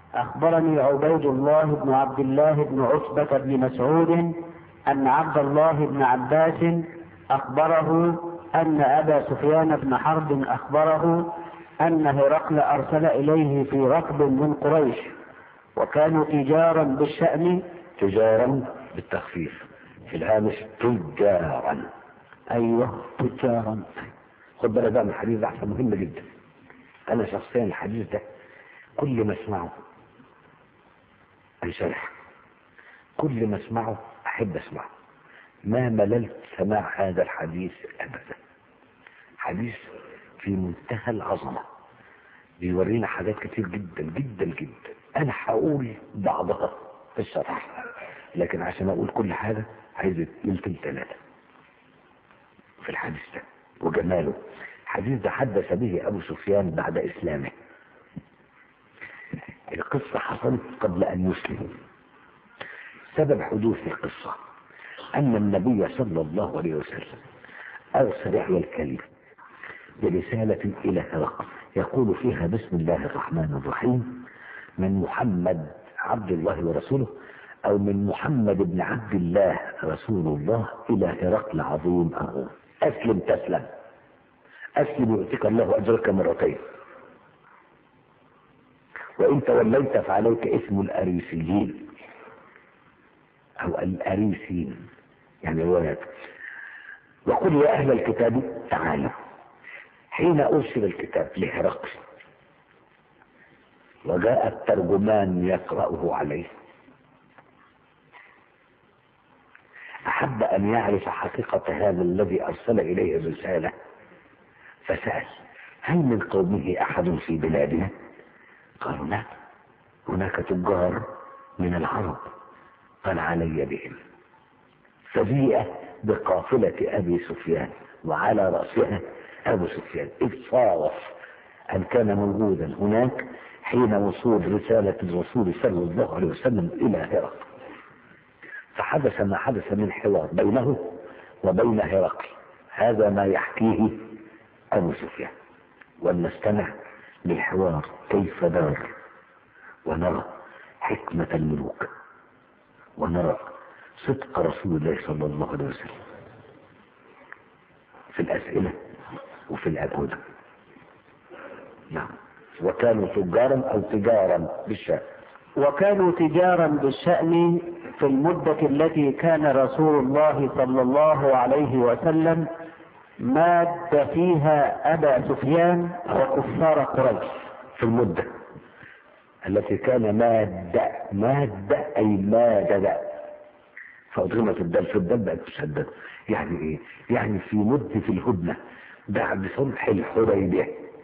أخبرني عبيد الله بن عبد الله بن عتبة بن مسعود أن عبد الله بن عباس أخبره أن أبا سفيان بن حرب أخبره أن هرقل أرسل إليه في ركب من قريش وكانوا تجارا بالشأن تجارا بالتخفيف في الهامش تجارا أيوه تجارا خد بالك بقى من الحديث ده عشان مهم جدا انا شخصيا الحديث ده كل ما اسمعه انشرح كل ما اسمعه احب اسمعه ما مللت سماع هذا الحديث ابدا حديث في منتهى العظمه بيورينا حاجات كتير جدا جدا جدا انا هقول بعضها في الشرح لكن عشان اقول كل حاجه عايز ليلتين ثلاثه في الحديث ده وجماله الحديث ده حدث به ابو سفيان بعد اسلامه القصة حصلت قبل ان يسلم سبب حدوث القصة ان النبي صلى الله عليه وسلم ارسل يحيى الكليم برسالة الى هرقل يقول فيها بسم الله الرحمن الرحيم من محمد عبد الله ورسوله او من محمد بن عبد الله رسول الله الى هرقل عظيم أرون اسلم تسلم اسلم يؤتك الله اجرك مرتين وان توليت فعليك اسم الاريسيين او الاريسين يعني الولد وقل يا اهل الكتاب تعالوا حين ارسل الكتاب لهرقل وجاء الترجمان يقرأه عليه أحب أن يعرف حقيقة هذا الذي أرسل إليه الرسالة فسأل هل من قومه أحد في بلادنا قالوا لا هناك تجار من العرب قال علي بهم فجيء بقافلة أبي سفيان وعلى رأسها أبو سفيان إذ صارف أن كان موجودا هناك حين وصول رسالة الرسول صلى الله عليه وسلم إلى هرقل فحدث ما حدث من حوار بينه وبين هرقل هذا ما يحكيه أبو سفيان ولنستمع للحوار كيف دار ونرى حكمة الملوك ونرى صدق رسول الله صلى الله عليه وسلم في الأسئلة وفي الأجوبة نعم وكانوا تجارا أو تجارا بالشأن وكانوا تجارا بالشأن في المدة التي كان رسول الله صلى الله عليه وسلم ماد فيها أبا سفيان وكفار قريش في المدة التي كان مادة مادة أي مادة فأضغمت الدال في الدال بقت تشدد يعني إيه؟ يعني في مدة الهدنة بعد صلح الحديبية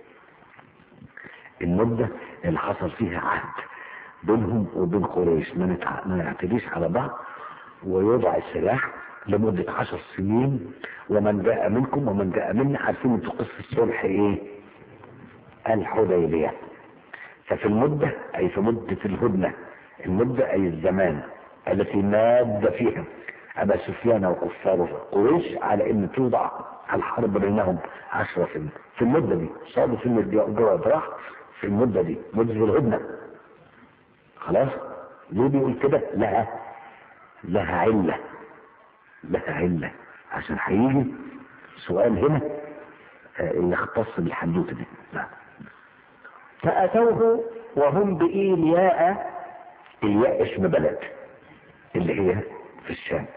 المدة اللي حصل فيها عهد بينهم وبين قريش ما نتع- ما نعتديش على بعض ويوضع السلاح لمدة عشر سنين ومن جاء منكم ومن جاء منا عارفين انتوا قصة الصلح ايه الحديبية ففي المدة اي في مدة الهدنة المدة اي الزمان التي ماد فيها ابا سفيان وكفار قريش على ان توضع الحرب بينهم عشرة سنين في المدة دي صادوا في الجواب راح في المدة دي مدة الهدنة خلاص ليه بيقول كده لها لها علة لها علة عشان هيجي سؤال هنا آه، اللي يختص بالحدوته دي نعم. فأتوه وهم بإيلياء الياء اسم بلد اللي هي في الشام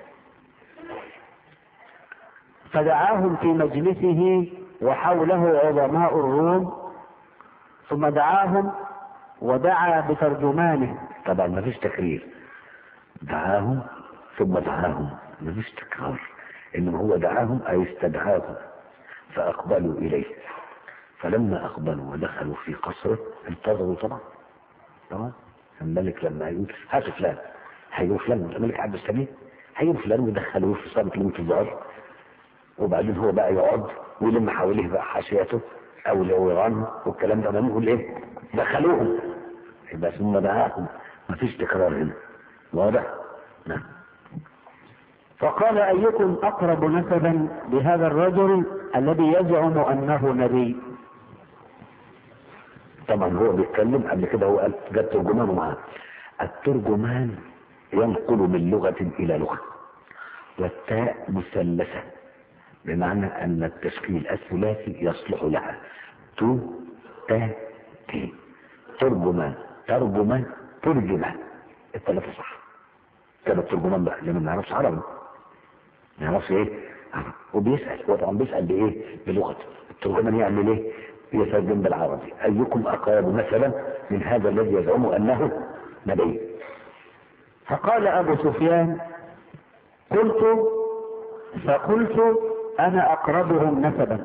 فدعاهم في مجلسه وحوله عظماء الروم ثم دعاهم ودعا بترجمانه طبعا ما فيش تكرير دعاهم ثم دعاهم ما فيش تكرار انما هو دعاهم اي استدعاهم فاقبلوا اليه فلما اقبلوا ودخلوا في قصره انتظروا طبعا طبعا الملك لما يقول هاتوا فلان هيقول فلان الملك عبد السليم هيقول فلان ويدخلوه في صاله الانتظار وبعدين هو بقى يقعد ويلم حواليه بقى حاشيته او الاوران والكلام ده نقول ايه دخلوهم يبقى ثم دعاهم ما فيش تكرار هنا واضح نعم فقال أيكم أقرب نسبا بهذا الرجل الذي يزعم أنه نبي طبعا هو بيتكلم قبل كده هو قال جاب ترجمان معاه الترجمان ينقل من لغة إلى لغة والتاء مثلثة بمعنى أن التشكيل الثلاثي يصلح لها تو تا تي ترجمان ترجمان ترجمان الثلاثة صح كان الترجمان بقى لما ما نعرفش عربي ما نعرفش ايه عربي. وبيسأل هو طبعا بيسأل بايه بلغته الترجمان يعمل ايه يترجم بالعربي ايكم اقرب مثلا من هذا الذي يزعم انه نبي فقال أبو سفيان قلت فقلت أنا أقربهم نسبا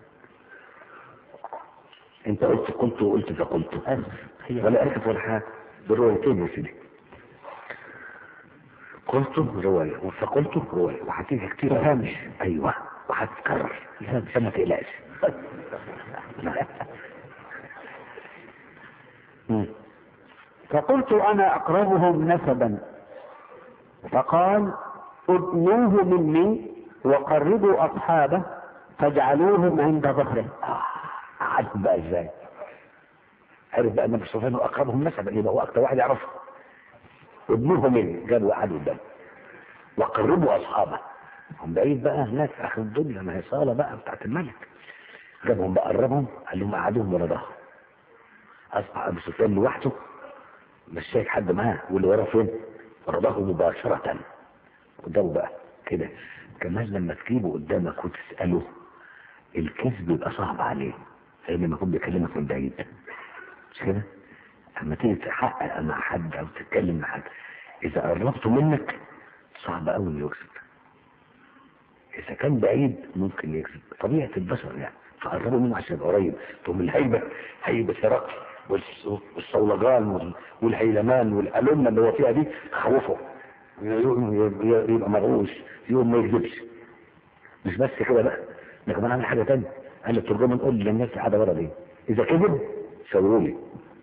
انت قلت قلت وقلت فقلت أسف هي ولا اسف ولا حاجه بالروايتين يا سيدي قلت روايه فقلت روايه وهتيجي كتير تفهمش. ايوه وهتتكرر تفهمش. فما تقلقش مم. فقلت أنا أقربهم نسبا فقال ادنوه مني وقربوا أصحابه فاجعلوهم عند ظهره آه، عارف بقى ازاي عرف بقى النبي صلى الله عليه وسلم اقربهم نسبا يبقى هو اكتر واحد يعرفه ابنهم من جابوا قعدوا قدامه وقربوا اصحابه هم بعيد بقى هناك في اخر الدنيا ما هي صاله بقى بتاعت الملك جابهم بقى قربهم قال لهم قعدوهم ورا ظهره اصبح ابو سفيان لوحده مش شايف حد معاه واللي وراه فين؟ ورا ظهره مباشره قدامه بقى كده كمان لما تجيبه قدامك وتساله الكذب يبقى صعب عليه زي لما يكون بيكلمك من بعيد مش كده؟ اما تيجي تحقق مع حد او تتكلم مع حد اذا قربته منك صعب قوي انه يكذب اذا كان بعيد ممكن يكذب طبيعه البشر يعني فقربوا منه عشان يبقى قريب تقوم الهيبه هيبه هرقل والس- والصولجان وال- والهيلمان والالمه اللي هو فيها دي تخوفه يقوم ي- يبقى مرعوش يقوم ما يكذبش مش بس كده بقى ده كمان عامل حاجه تانية قال الترجمان قول للناس قاعده ورا دي اذا كذب شاوروا لي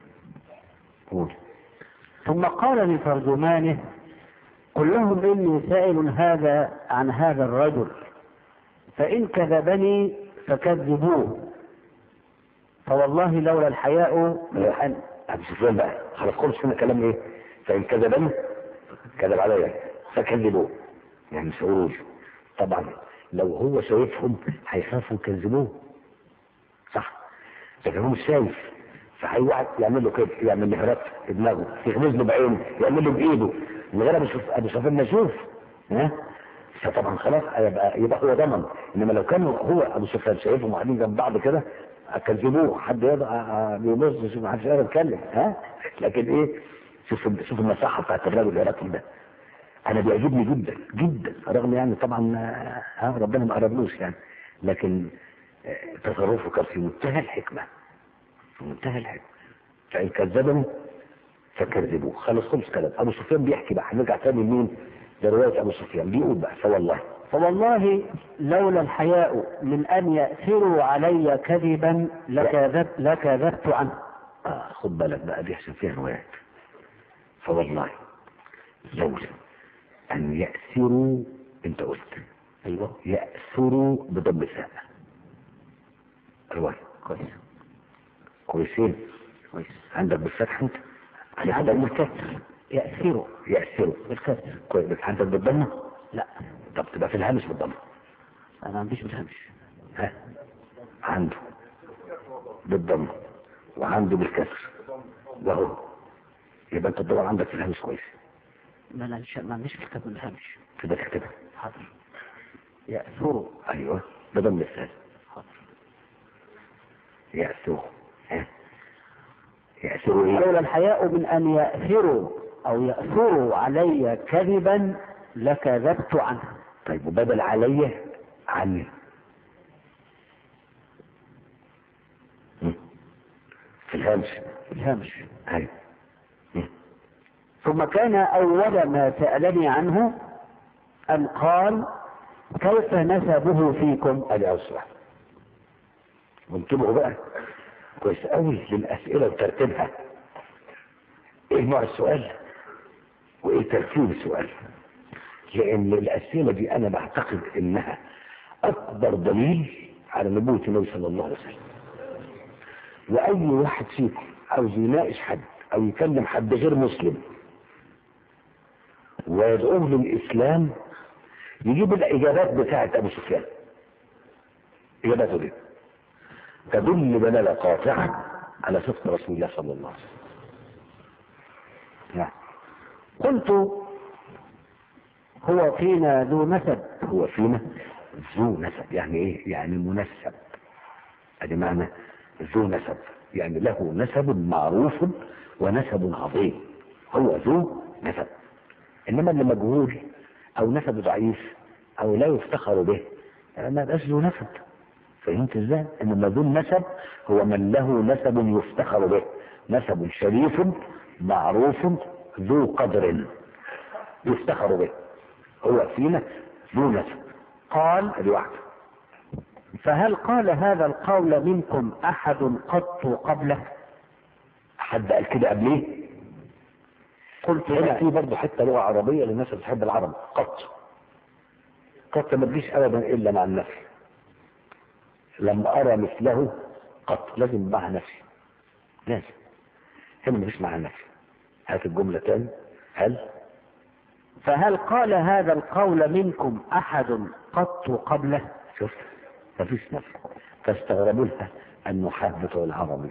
قول ثم قال لترجمانه قل لهم إني سائل هذا عن هذا الرجل فإن كذبني فكذبوه فوالله لولا الحياء لأن ابو سفيان بقى خلاص خلص هنا كلام ايه فان كذبني كذب عليا فكذبوه يعني مش هيقولوا لي. طبعا لو هو شايفهم هيخافوا يكذبوه صح لكن هو مش شايف فهي واحد يعمل له كده يعمل له هرات في دماغه يغمز له بعينه يعمل له بايده من غير ابو سف- ابو سفيان ما يشوف ها فطبعا خلاص يبقى يبقى هو ضمن انما لو كان هو ابو سفيان شايفهم قاعدين جنب بعض كده كذبوه حد يضع بيبص يشوف محدش يقدر يتكلم ها لكن ايه شوف شوف المساحه بتاعت الراجل العراقي ده انا بيعجبني جدا جدا رغم يعني طبعا آه، ها ربنا ما قربلوش يعني لكن آه، تصرفه كان في منتهى الحكمه في منتهى الحكمه فان كذبني فكذبوه خلاص خلص كلام ابو سفيان بيحكي بقى هنرجع تاني لمين لروايه ابو سفيان بيقول بقى فوالله فوالله لولا الحياء من أن يأثروا علي كذبا لكذب لكذبت عنه آه خد بالك بقى دي عشان فيها روايات فوالله لولا أن يأثروا أنت قلت أيوه يأثروا بضم الثاء رواية كويس كويسين كويس عندك بالفتح أنت عندك عندك بالكسر بالكسر يأثروا يأثروا بالكسر كويس بس عندك بالضمة لا طب تبقى في الهامش بالضمة أنا ما عنديش بالهمش ها عنده بالضمة وعنده بالكسر وهو يبقى انت الدور عندك في الهامش كويس ما أنا مش- ما عنديش كتاب من الهمش تبقى تكتبها حاضر يأثروا ايوه بضم الثالث حاضر يأسوا ها يأسوا ايه لولا الحياء من أن يأثروا أو يأثروا علي كذبا لكذبت عنه طيب وبدل عليا عني مم. في الهامش الهمش ايوه مم. ثم كان أول ما سألني عنه أن قال كيف نسبه فيكم ادي اول سؤال وانتبهوا بقى كويس قوي للاسئله وترتيبها ايه نوع السؤال وايه ترتيب السؤال لان الاسئله دي انا بعتقد انها اكبر دليل على نبوه النبي صلى الله عليه وسلم واي واحد فيكم عاوز يناقش حد او يكلم حد غير مسلم ويدعوه للاسلام يجيب الاجابات بتاعت ابو سفيان اجاباته دي تدل دلاله قاطعه على صدق رسول الله صلى الله عليه وسلم نعم قلت هو فينا ذو نسب هو فينا ذو نسب يعني ايه يعني منسب ادي معنى ذو نسب يعني له نسب معروف ونسب عظيم هو ذو نسب انما اللي مجهول او نسب ضعيف او لا يفتخر به ما بقاش ذو نسب فهمت ازاي انما ذو النسب هو من له نسب يفتخر به نسب شريف معروف ذو قدر يفتخر به هو فينا ذو نسب قال ادي واحده فهل قال هذا القول منكم أحد قط قبله حد قال كده قبليه قلت هنا لا في برضه حته لغه عربيه للناس اللي بتحب العرب قط قط ما تجيش ابدا الا مع النفي لم ارى مثله قط لازم مع نفي لازم هنا مفيش مع نفي هات الجمله تاني هل فهل قال هذا القول منكم أحد قط قبله شفت مفيش نفي فاستغربوا لها النحاة بتوع العربي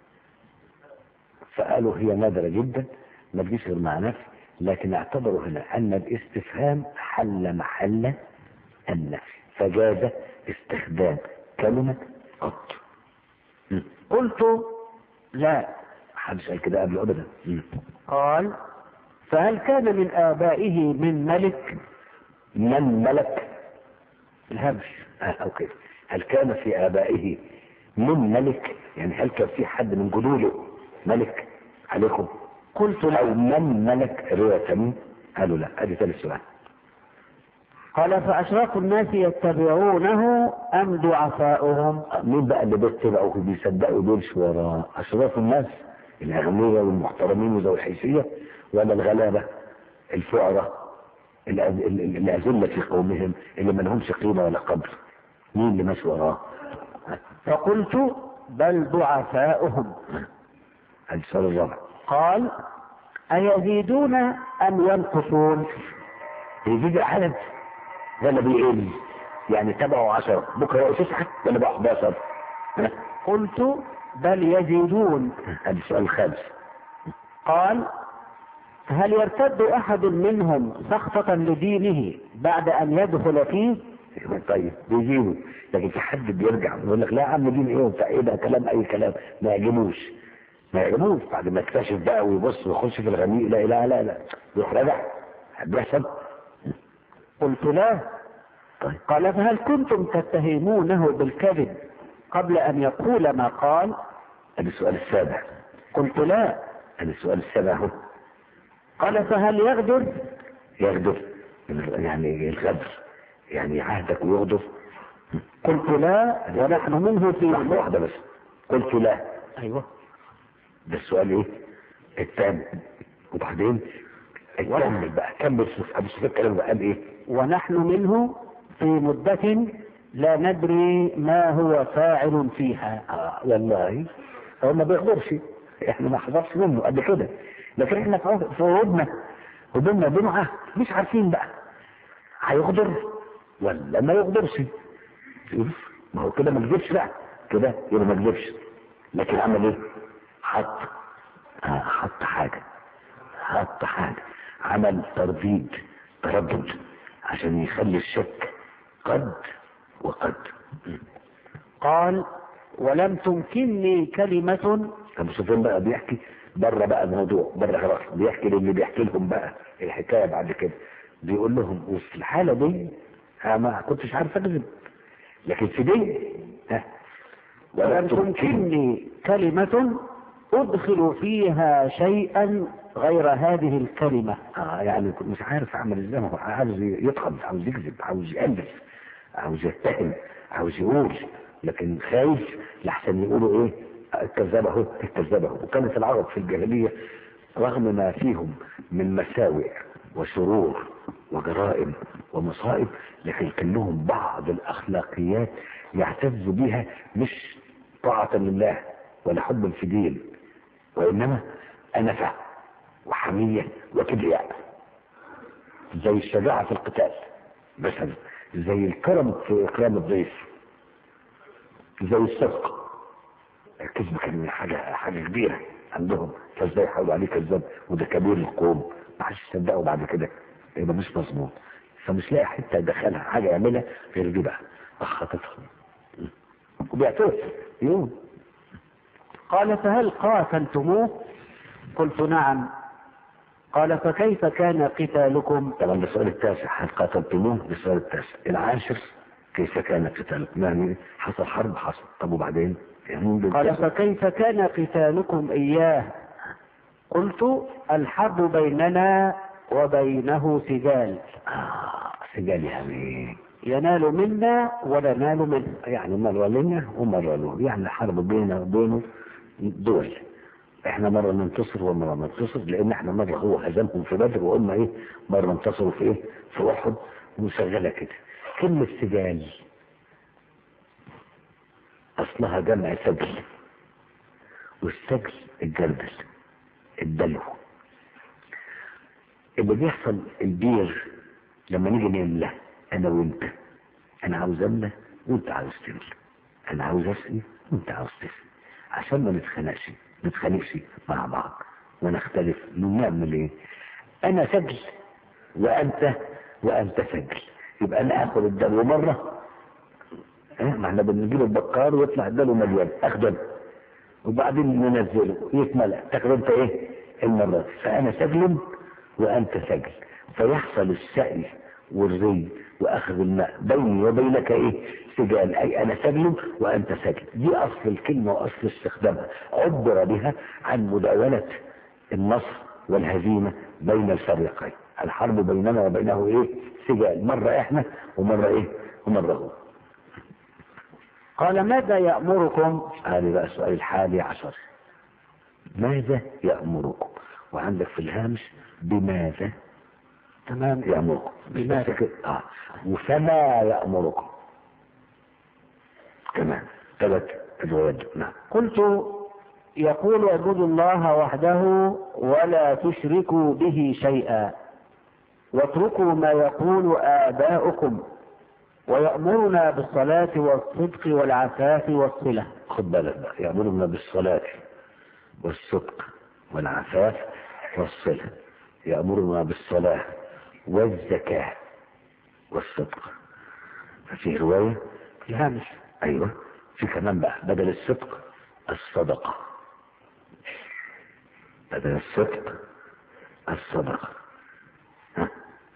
فقالوا هي نادرة جدا ما تجيش غير مع نفي لكن اعتبروا هنا ان الاستفهام حل محل النفي فجاز استخدام كلمة قط م. قلت لا محدش قال كده قبل ابدا م. قال فهل كان من آبائه من ملك من ملك الهبش آه او كده هل كان في ابائه من ملك يعني هل كان في حد من جدوده ملك عليكم قلت او لا من ملك رواية مين قالوا لا ادي ثالث سؤال قال فأشراف الناس يتبعونه أم ضعفاؤهم مين بقى اللي بيتبعوا بيصدقوا دول وراه اشراف الناس الاغنياء والمحترمين وذوي الحيثيه ولا الغلابه الفقراء الأذ- ال- ال- الاذله في قومهم اللي ما لهمش قيمه ولا قدر مين اللي ماشي وراه؟ فقلت بل ضعفاؤهم السؤال الرابع قال أيزيدون أم ينقصون يزيد عدد ولا بيقل؟ يعني تبعوا 10 بكره يبقوا تسعه ولا بقوا 11 ها؟ قلت بل يزيدون ادي السؤال الخامس قال هل يرتد أحد منهم سخطة لدينه بعد أن يدخل فيه طيب بيجيبوا لكن في حد بيرجع يقول لك لا يا عم دين ايه وبتاع ايه ده كلام اي كلام ما يعجبوش ما يعجبوش بعد ما يكتشف بقى ويبص ويخش في الغميق لا لا لا لا يروح راجع بيحصل قلت لا طيب قال فهل كنتم تتهمونه بالكذب قبل أن يقول ما قال ادي السؤال السابع قلت لا ادي السؤال السابع اهو قال فهل يغدر يغدر يعني الغدر يعني عهدك ويغدر قلت لا ونحن منه لحظة في واحدة بس قلت لا أيوه ده السؤال ايه الثاني وبعدين كمل بقى كمل ابو سفيان الكلام ده قال ايه ونحن منه في مدة لا ندري ما هو فاعل فيها آه والله هو ما بيغدرش احنا ما حضرش منه قد كده لكن احنا في في ودنا ودنا دمعة مش عارفين بقى هيغدر ولا ما يغدرش شوف ما هو كده ما كذبش بقى كده يبقى ما كذبش لكن عمل ايه حط آه حط حاجة حط حاجة عمل ترديد تردد عشان يخلي الشك قد وقد قال ولم تمكنني كلمة ابو سفيان بقى بيحكي بره بقى الموضوع بره خلاص بيحكي للي بيحكي لهم بقى الحكايه بعد كده بيقول لهم وفي الحاله دي انا ما كنتش عارف اكذب لكن في دي ها ولم تمكنني كلمة أدخل فيها شيئا غير هذه الكلمة اه يعني كنت مش عارف اعمل ازاي ما هو عاوز يطحن عاوز يكذب عاوز يألف عاوز يتهم عاوز يقول لكن خايف لحسن يقولوا ايه الكذاب اهو الكذاب اهو وكانت العرب في الجاهليه رغم ما فيهم من مساوئ وشرور وجرائم ومصائب لكن كان لهم بعض الاخلاقيات يعتز بها مش طاعة لله ولا حب في دين وإنما أنفة وحمية وكبرياء زي الشجاعة في القتال مثلا زي الكرم في إكرام الضيف زي الصدق الكذب كان حاجة حاجة كبيرة عندهم فازاي يحاولوا عليه كذاب وده كبير القوم ما حدش يصدقه بعد كده يبقى مش مظبوط فمش لاقي حته يدخلها حاجه يعملها غير دي بقى اخطتها وبيعترف يوم قال فهل قاتلتموه قلت نعم قال فكيف كان قتالكم طبعا ده السؤال التاسع هل قاتلتموه ده السؤال التاسع العاشر كيف كان قتالكم يعني حصل حرب حصل طب وبعدين يعني قال فكيف كان قتالكم إياه قلت الحرب بيننا وبينه سجال آه سجال يعني ينال منا وننال منه يعني مرة لنا ومرة له يعني حرب بيننا وبينه دول احنا مرة ننتصر ومرة ننتصر لان احنا مرة هو هزمهم في بدر وقلنا ايه مرة انتصروا في ايه في احد وشغالة كده كلمة سجال اصلها جمع سجل والسجل الجردل الدلو اللي بيحصل البير لما نيجي نملى انا وانت انا عاوز املى وانت عاوز تملى انا عاوز اسقي وانت عاوز تسقي عشان ما نتخانقش نتخانقش مع بعض ونختلف نعمل ايه انا سجل وانت وانت سجل يبقى انا اخد الدلو مره اه ما احنا بنجيب البكار ويطلع الدلو مليان اخده وبعدين ننزله يتملى تاخد انت ايه المرات فانا سجل وانت سجل فيحصل السقي والري واخذ الماء بيني وبينك ايه سجال اي انا سجل وانت سجل دي اصل الكلمه واصل استخدامها عبر بها عن مداوله النصر والهزيمه بين الفريقين الحرب بيننا وبينه ايه سجال مره احنا ومره ايه ومره هو قال ماذا يأمركم هذا بقى السؤال الحادي عشر ماذا يأمركم وعندك في الهامش بماذا تمام يأمركم بماذا؟ بس كده. آه. وفما يأمركم كمان ثلاث أدوات نعم قلت يقول اعبدوا الله وحده ولا تشركوا به شيئا واتركوا ما يقول آباؤكم ويأمرنا بالصلاة والصدق والعفاف والصلة خد بالك بقى يأمرنا بالصلاة والصدق والعفاف والصلة يأمرنا بالصلاة والزكاة والصدق ففي رواية الهامش أيوة في كمان بقى بدل الصدق الصدقة بدل الصدق الصدقة ها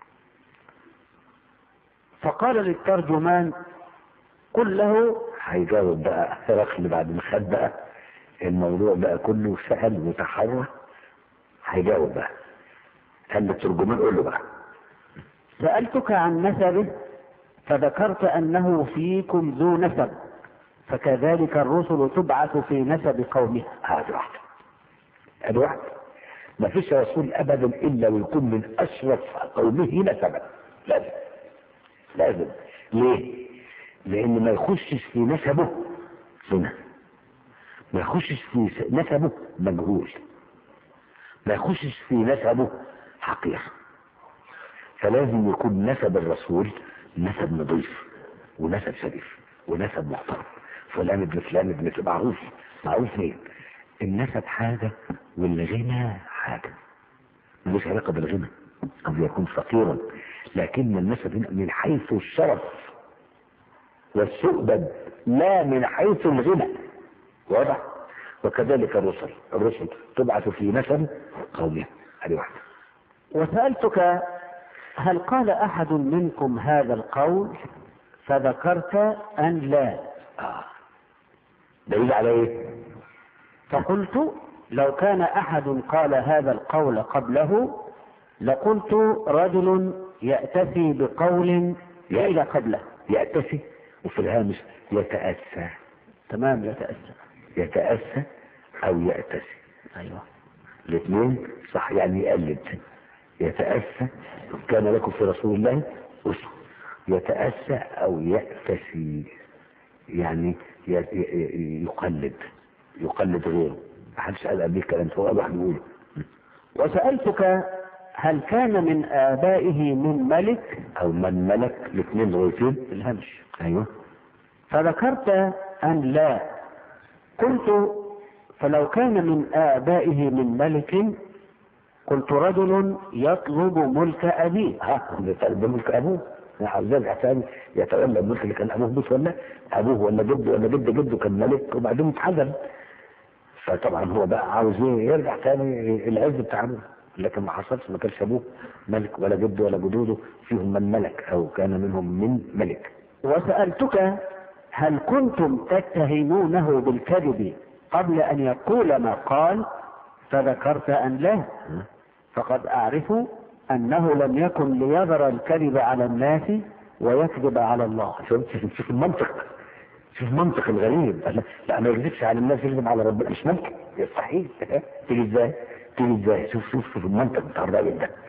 فقال للترجمان قل له هيجاوب بقى هرقل بعد ما خد بقى الموضوع بقى كله سهل وتحرى هيجاوب بقى قال للترجمان قول له بقى سألتك عن نسبه فذكرت أنه فيكم ذو نسب فكذلك الرسل تبعث في نسب قومها هذه واحدة هذه واحدة ما فيش رسول أبدا إلا ويكون من أشرف قومه نسبا لازم لازم ليه؟ لأن ما يخشش في نسبه زنا ما يخشش في نسبه مجهول ما يخشش في نسبه حقير فلازم يكون نسب الرسول نسب نظيف ونسب شريف ونسب محترم فلان ابن فلان ابن فلان معروف معروف مين النسب حاجة والغنى حاجة ملوش علاقة بالغنى قد يكون فقيرا لكن النسب هنا من حيث الشرف والسؤدد لا من حيث الغنى واضح وكذلك الرسل الرسل تبعث في نسب قومها هذه واحدة وسألتك هل قال أحد منكم هذا القول فذكرت أن لا آه. دليل على ايه فقلت لو كان أحد قال هذا القول قبله لقلت رجل يأتسي بقول قيل قبله يأتسي وفي الهامش يتأسى تمام يتأسى يتأسى أو يأتسي أيوه الاثنين صح يعني يقلد يتأسى كان لكم في رسول الله أسوة يتأسى أو يأتسي يعني ي- ي- يقلد يقلد غيره محدش قال قبل الكلام هو قال واحد يقوله وسألتك هل كان من آبائه من ملك او من ملك الاثنين لغايتين الهمش ايوه فذكرت أن لا قلت فلو كان من آبائه من ملك قلت رجل يطلب ملك أبيه ها ده ملك ابوه عاوز يرجع تاني يتولى الملك اللي كان ابوه بيت ولا ابوه ولا جده ولا جد جده كان ملك وبعدين اتحزن فطبعا هو بقى عاوز ايه يرجع تاني العز بتاع ابوه لكن ما حصلش ما كانش ابوه ملك ولا جده ولا جدوده فيهم من ملك او كان منهم من ملك وسألتك هل كنتم تتهمونه بالكذب قبل أن يقول ما قال فذكرت أن لا فقد أعرف أنه لم يكن ليذر الكذب على الناس ويكذب على الله شوف شوف المنطق شوف المنطق الغريب لا, لا ما يكذبش على الناس يكذب على ربنا مش ممكن يستحيل تيجي ازاي تيجي ازاي شوف شوف شوف المنطق بتاع الراجل ده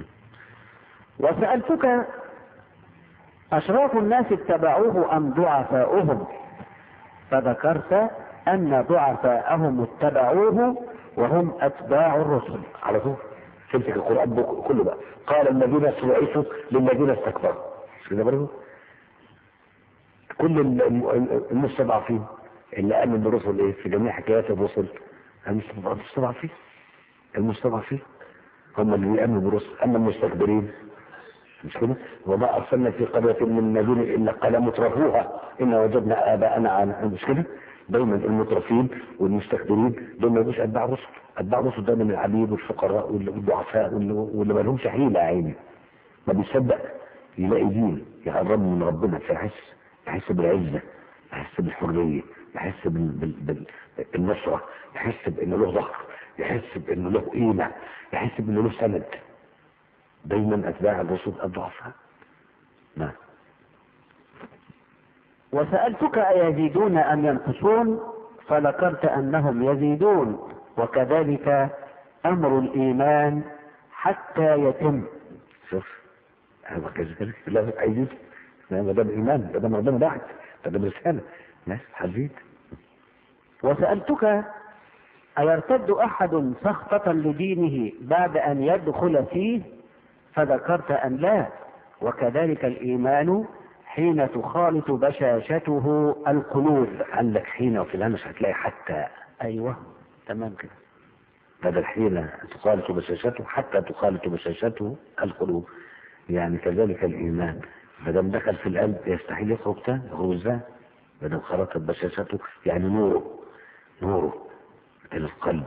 وسألتك أشراف الناس اتبعوه أم ضعفاؤهم فذكرت أن ضعفاءهم اتبعوه وهم أتباع الرسل على طول تمسك القرآن بك- كله بقى قال الذين استضعفوا للذين استكبروا مش كده برضه كل ال- ال- المستضعفين اللي امن بالرسل ايه في جميع حكايات الرسل المستضعفين المستضعفين هم اللي بيأمنوا بالرسل اما المستكبرين مش كده وما ارسلنا في قريه من نبي الا قال مترفوها ان وجدنا اباءنا على مش كده دايما المترفين والمستكبرين دول ما يبقوش اتباع الرسل اتباع الرسل دايما العبيد والفقراء وال- والضعفاء واللي واللي ما لهمش حيله يا عيني ما بيصدق يلاقي دين يقرب من ربنا فيحس يحس بالعزه يحس بالحريه يحس بال... بال... بال... بالنصره يحس بانه له ظهر يحس بانه له قيمه يحس بانه له سند دايما اتباع الرسل الضعفاء نعم وسألتك أيزيدون أم ينقصون فذكرت أنهم يزيدون وكذلك أمر الإيمان حتى يتم شوف هو كذا كذا لا عايزين ما دام ايمان ما دام ربنا بعت ما دام رساله ناس حزين وسألتك أيرتد أحد سخطة لدينه بعد أن يدخل فيه فذكرت أن لا وكذلك الإيمان حين تخالط بشاشته القلوب عندك حين وفي الهمس هتلاقي حتى أيوة تمام كده بدل حين تخالط بشاشته حتى تخالط بشاشته القلوب يعني كذلك الايمان ما دام دخل في القلب يستحيل يخرج تاني يخرج ازاي؟ ما دام خلطت بشاشته يعني نوره نوره الى القلب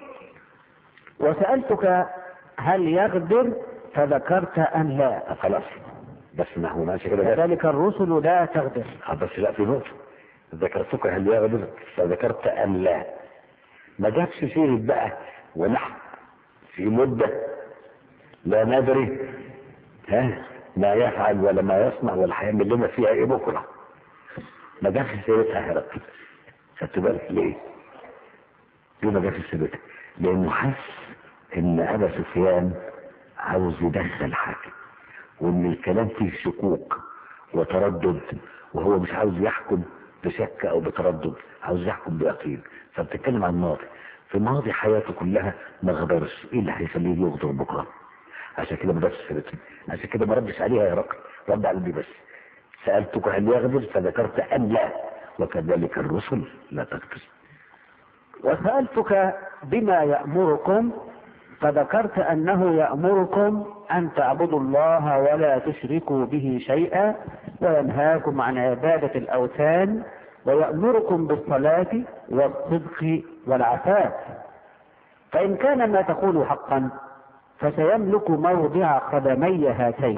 وسألتك هل يغدر فذكرت أن لا خلاص بس ما هو ماشي كده ده كذلك الرسل لا تغدر آه، بس لا في نقطة ذكرتك هل يغدر فذكرت أن لا ما جابش سيرة بقى ونحن في مدة لا ندري ها ما يفعل ولا ما يصنع ولا هيعمل لنا فيها ايه بكرة ما جابش سيرتها هرقل خدت بالك ليه؟ ليه ما جابش سيرتها؟ لأنه حس إن أبا سفيان عاوز يدخل حاجة وإن الكلام فيه شكوك وتردد وهو مش عاوز يحكم بشك او بتردد عاوز يحكم بيقين فبتتكلم عن ماضي في ماضي حياته كلها ما غدرش ايه اللي هيخليه يغدر بكره عشان كده ما جابش سيرتها عشان كده ما ردش عليها يا راجل رد على دي بس سالتك هل يغدر فذكرت ان لا وكذلك الرسل لا تغدر وسألتك بما يأمركم فذكرت أنه يأمركم أن تعبدوا الله ولا تشركوا به شيئا وينهاكم عن عبادة الأوثان ويأمركم بالصلاة والصدق والعفاف فإن كان ما تقول حقا فسيملك موضع قدمي هاتين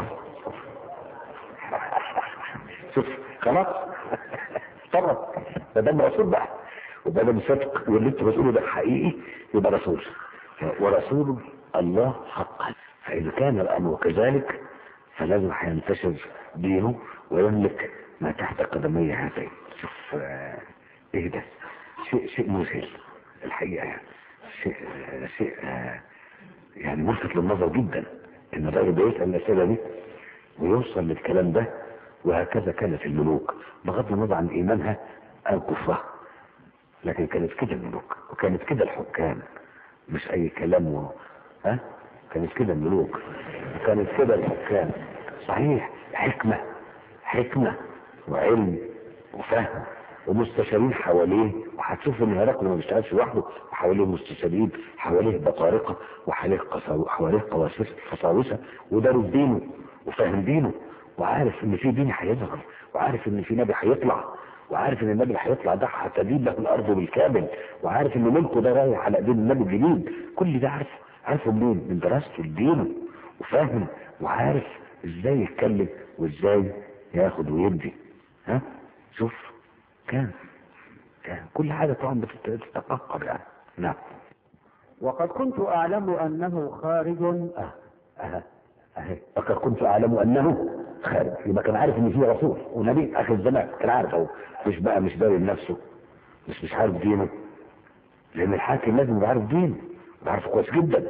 شوف خلاص طرد ما دام رسول بقى وما دام صدق واللي انت بتقوله ده حقيقي يبقى رسول ورسول الله حقا فإذا كان الأمر كذلك فلازم هينتشر دينه ويملك ما تحت قدمي هاتين شوف آه، ايه ده شيء شيء مذهل الحقيقة يعني شيء آه، شيء آه، يعني ملفت للنظر جدا ان الراجل بيسأل الأسئلة دي ويوصل للكلام ده وهكذا كانت الملوك بغض النظر عن ايمانها او كفرها لكن كانت كده الملوك وكانت كده الحكام مش اي كلام و... ها كانت كده الملوك وكانت كده الحكام صحيح حكمة حكمة وعلم وفهم ومستشارين حواليه وهتشوف ان هرقل ما بيشتغلش لوحده وحواليه مستشارين حواليه بطارقه وحواليه قساو- حواليه قواصر قساوسه وداروا دينه وفاهم دينه وعارف ان في دين هيظهر وعارف ان في نبي هيطلع وعارف ان النبي اللي هيطلع ده هتدين له الارض بالكامل وعارف ان ملكه ده رايح على ايدين النبي الجديد كل ده عارفه عارفه منين؟ من دراسته لدينه وفاهم وعارف ازاي يتكلم وازاي ياخد ويدي ها شوف كان كان كل حاجه طبعا بتت- بتتفقر يعني نعم وقد كنت أعلم أنه خارج اه اه اه فقد كنت اعلم انه خارج يبقى كان عارف ان في رسول ونبي اخر الزمان كان عارف اهو مش بقى مش داري لنفسه مش مش عارف دينه لان الحاكم لازم يبقى عارف دينه يعرفه كويس جدا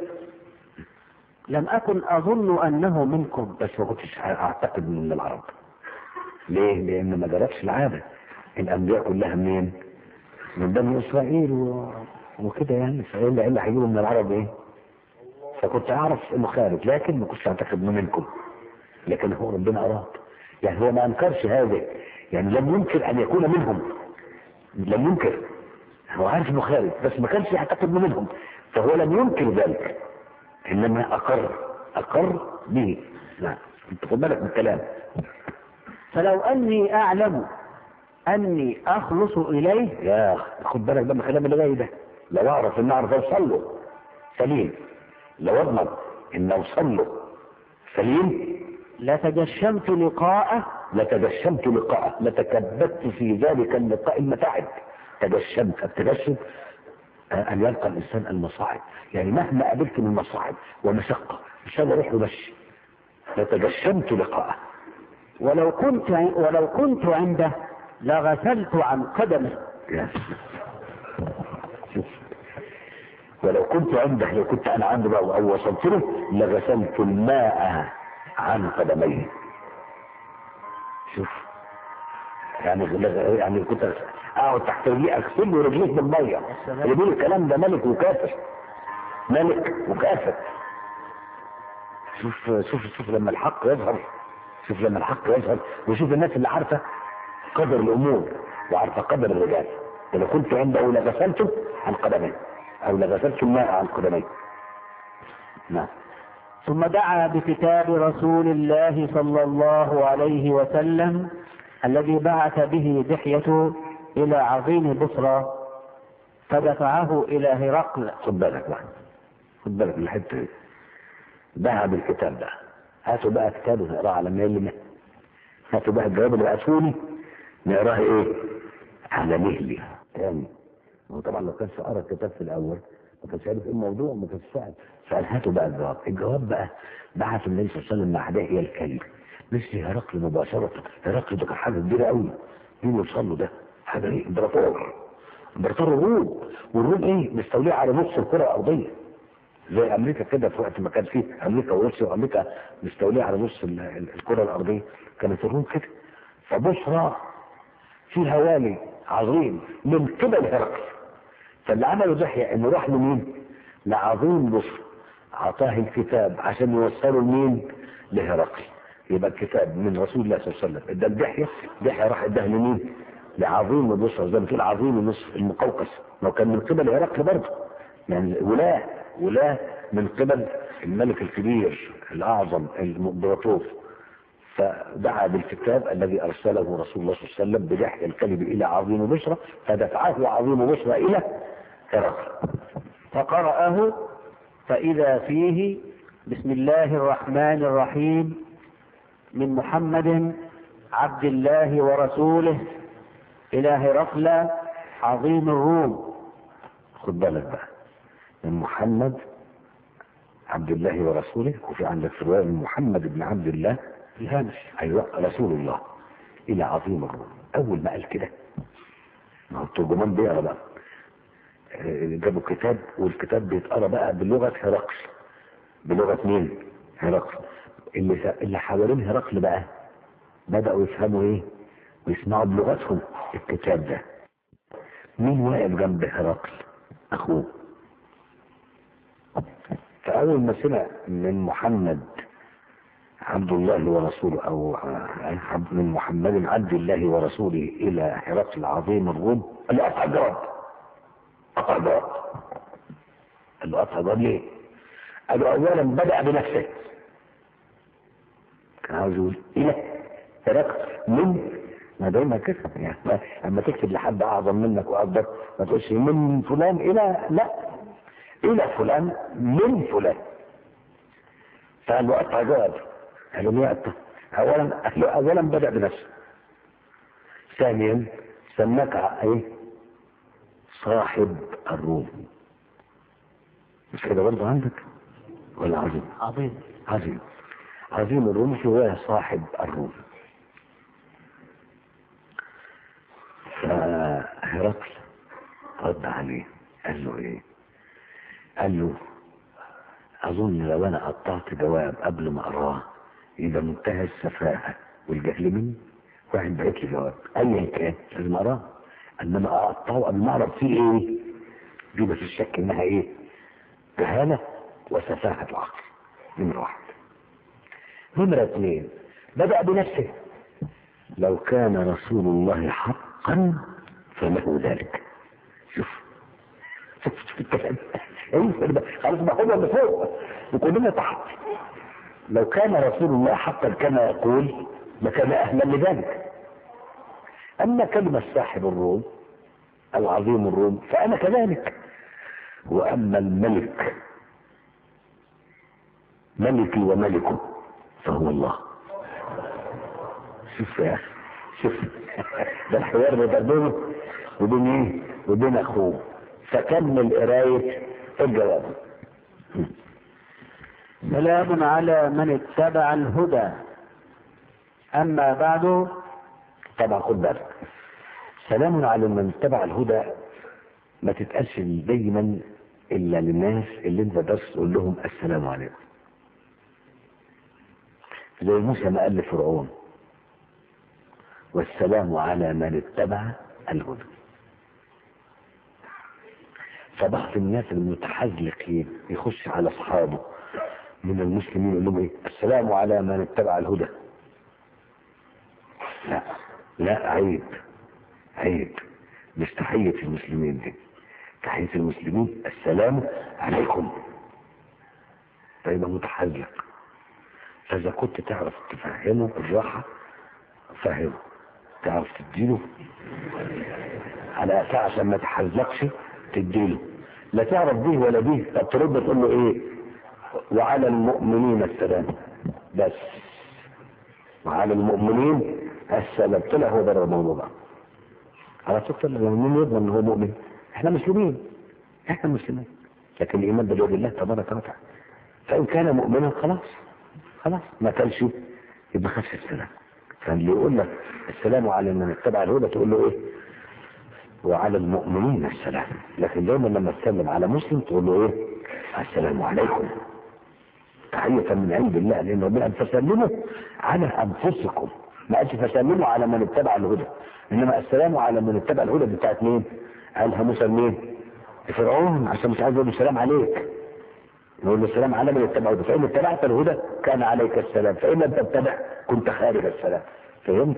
لم أكن أظن أنه منكم بس ما كنتش اعتقد من العرب ليه؟ لان ما جرتش العاده الانبياء كلها منين؟ من بني اسرائيل و... وكده يعني فايه اللي اللي هيجيبوا من العرب ايه؟ فكنت اعرف انه خارج لكن ما كنتش اعتقد انه منكم لكن هو ربنا اراد يعني هو ما انكرش هذا يعني لم ينكر ان يكون منهم لم ينكر هو عارف انه خارج بس ما كانش يعتقد انه منهم فهو لم ينكر ذلك انما اقر اقر به نعم انت خد بالك من الكلام فلو أني أعلم أني أخلص إليه يا خد بالك بقى من الكلام اللي جاي ده لو اعرف ان اعرف اوصل له سليم لو اضمن ان اوصل له سليم لتجشمت لقاءه لتجشمت لقاءه لتكبدت في ذلك اللقاء المتاعب تجشمت التجشم آه، ان يلقى الانسان المصاعب يعني مهما قابلت من مصاعب ومشقه مش هقدر اروح له مشي لتجشمت لقاءه ولو كنت ولو كنت عنده لغسلت عن قدمه يا شوف ولو كنت عنده لو كنت انا عنده بقى او وصلت له لغسلت الماء عن قدميه شوف يعني لغ- يعني كنت اقعد تحت رجليه اغسل له رجليه بالميه السلام. اللي بيقول الكلام ده ملك وكافر ملك وكافر شوف شوف شوف لما الحق يظهر شوف لما الحق يظهر وشوف الناس اللي عارفه قدر الامور وعارفه قدر الرجال ولو كنت عنده لغسلته عن قدميه او لغسلت الماء عن قدميه نعم ثم دعا بكتاب رسول الله صلى الله عليه وسلم الذي بعث به دحية إلى عظيم بصرى فدفعه إلى هرقل خد بالك بقى خد بالك من الحته دي دعا بالكتاب ده هاتوا بقى كتاب نقراه على مهلنا هاتوا بقى الجواب اللي بعتوني نقراه ايه؟ على مهلي تاني هو طبعا لو كانش قرا الكتاب في الاول ما كانش عارف ايه الموضوع ما كانش فاهم فقال هاتوا بقى الجواب الجواب بقى بعث النبي صلى الله عليه وسلم مع داعية الكلب مش هرقل مباشرة هرقل ده كان حاجة كبيرة قوي مين يوصل له ده؟ حاجة ايه؟ امبراطور امبراطور الروم والروم ايه؟ مستولية على نص الكرة الأرضية زي امريكا كده في وقت ما كان فيه امريكا وروسيا وامريكا مستوليه على نص ال- ال- الكره الارضيه كانت الروم كده فبصرى فيها والي عظيم من قبل هرقل فاللي عمله دحية انه راح لمين؟ لعظيم بصرى اعطاه الكتاب عشان يوصله لمين؟ لهرقل يبقى الكتاب من رسول الله صلى الله عليه وسلم ادى لدحية دحية راح اداه لمين؟ لعظيم بصرى زي ما تقول عظيم مصر المقوقس لو كان من قبل هرقل برضه يعني ولاة ولاة من قبل الملك الكبير الأعظم الإمبراطور فدعا بالكتاب الذي أرسله رسول الله صلى الله عليه وسلم بدحية الكلب إلى عظيم بصرى فدفعه عظيم بصرى إلى هرقل فقرأه فإذا فيه بسم الله الرحمن الرحيم من محمد عبد الله ورسوله إلى هرقل عظيم الروم خد بالك بقى من محمد عبد الله ورسوله وفي عندك في رواية من محمد بن عبد الله الهامش أيوة رسول الله إلى عظيم الروم أول ما قال كده ما هو الترجمان بيقرا بقى آه، جابوا كتاب والكتاب بيتقرا بقى بلغة هرقل بلغة مين؟ هرقل اللي اللي حوالين هرقل بقى بدأوا يفهموا إيه؟ ويسمعوا بلغتهم الكتاب ده مين واقف جنب هرقل اخوه فاول ما سمع من محمد عبد الله ورسوله او عبد- من محمد عبد الله ورسوله الى هرقل عظيم الروم قال له قطع جواب قطع جواب قال له قطع جواب ليه؟ قال له اولا بدا بنفسه كان عاوز يقول الى هرقل من ما دايما كده يعني ما- اما تكتب لحد اعظم منك واكبر ما تقولش من فلان الى لا الى فلان من فلان فقال له قطع جواب قال له ليه قطع اولا قال له اولا بدا بنفسه ثانيا سماك ع- ايه صاحب الروم مش كده برضه عندك ولا عظيم عظيم عظيم عظيم الروم في رواية صاحب الروم فهرقل رد عليه قال له ايه قال له اظن لو انا قطعت جواب قبل ما اقراه يبقى منتهى السفاهه والجهل مني واحد بعت لي جواب ايا كان لازم اقراه انما اقطعه قبل ما اعرف فيه ايه دي ما فيش شك انها ايه جهاله وسفاهه العقل نمره واحد نمره اثنين بدا بنفسه لو كان رسول الله حقا فله ذلك شوف شوف شوف الكلام ايوه خلاص ما هو اللي فوق وكلنا تحت لو كان رسول الله حقا كما يقول لكان اهلا لذلك اما كلمه صاحب الروم العظيم الروم فانا كذلك واما الملك ملكي وملكه فهو الله شوف يا اخي شوف ده الحوار ده بينه وبين ايه وبين اخوه فكمل قرايه الجواب سلام على من اتبع الهدى أما بعد طبعا خد بالك سلام على من اتبع الهدى ما تتقالش دايما الا للناس اللي انت بس تقول لهم السلام عليكم زي موسى ما قال لفرعون والسلام على من اتبع الهدى فبعض الناس المتحزلقين يخش على اصحابه من المسلمين يقول لهم ايه السلام على من اتبع الهدى لا لا عيب عيب مش تحية المسلمين دي تحية المسلمين السلام عليكم فيبقى متحزلق فإذا كنت تعرف تفهمه بالراحة فهمه تعرف تديله على أساس عشان ما تحزلقش تديله لا تعرف دي ولا دي طب ترد تقول له ايه وعلى المؤمنين السلام بس وعلى المؤمنين السلام طلع هو بره الموضوع ده على فكره المؤمن يضمن ان هو مؤمن احنا مسلمين احنا مسلمين لكن الايمان باليد الله تبارك وتعالى فان كان مؤمنا خلاص خلاص ما كانش يبقى خف السلام فاللي يقول لك السلام على من اتبع الهدى تقول له ايه وعلى المؤمنين السلام لكن دايما لما تسلم على مسلم تقول له ايه السلام عليكم تحية من عند الله لأن ربنا فسلموا على أنفسكم ما قالش فسلموا على من اتبع الهدى إنما السلام على من اتبع الهدى دي بتاعت مين؟ قالها موسى مين؟ فرعون عشان مش عايز يقول له السلام عليك يقول له السلام على من اتبع الهدى فإن اتبعت الهدى كان عليك السلام فإن لم تتبع كنت خارج السلام فهمت؟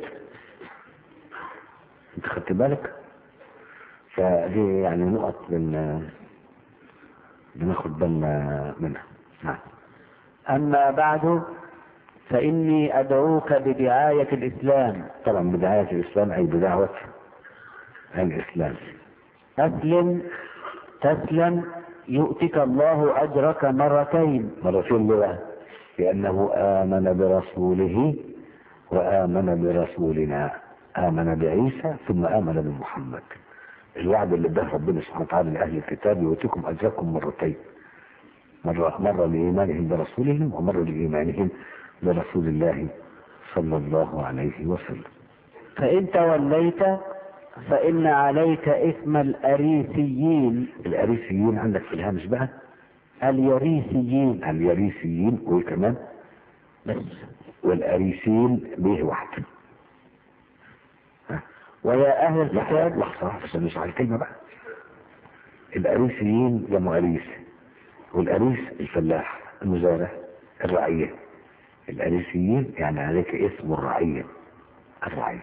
أنت خدت بالك؟ فدي يعني نقط من بناخد بالنا منها نعم أما بعد فإني أدعوك بدعاية الإسلام طبعا بدعاية الإسلام أي بدعوة الإسلام أسلم تسلم يؤتك الله أجرك مرتين مرتين ليه لأنه آمن برسوله وآمن برسولنا آمن بعيسى ثم آمن بمحمد الوعد اللي اداه ربنا سبحانه وتعالى لأهل الكتاب يؤتيكم أجركم مرتين مرة مرة لإيمانهم برسولهم ومرة لإيمانهم برسول الله صلى الله عليه وسلم فإن توليت فإن عليك إثم الأريسيين الأريسيين عندك في الهامش بقى اليريسيين اليريسيين وكمان بس والأريسيين به واحد ها؟ ويا أهل لحظة الكتاب لحظة عشان مش على الكلمة بقى الأريسيين جمعوا أريس والأريس الفلاح المزارع الرعية الأريسيين يعني عليك اسم الرعية الرعية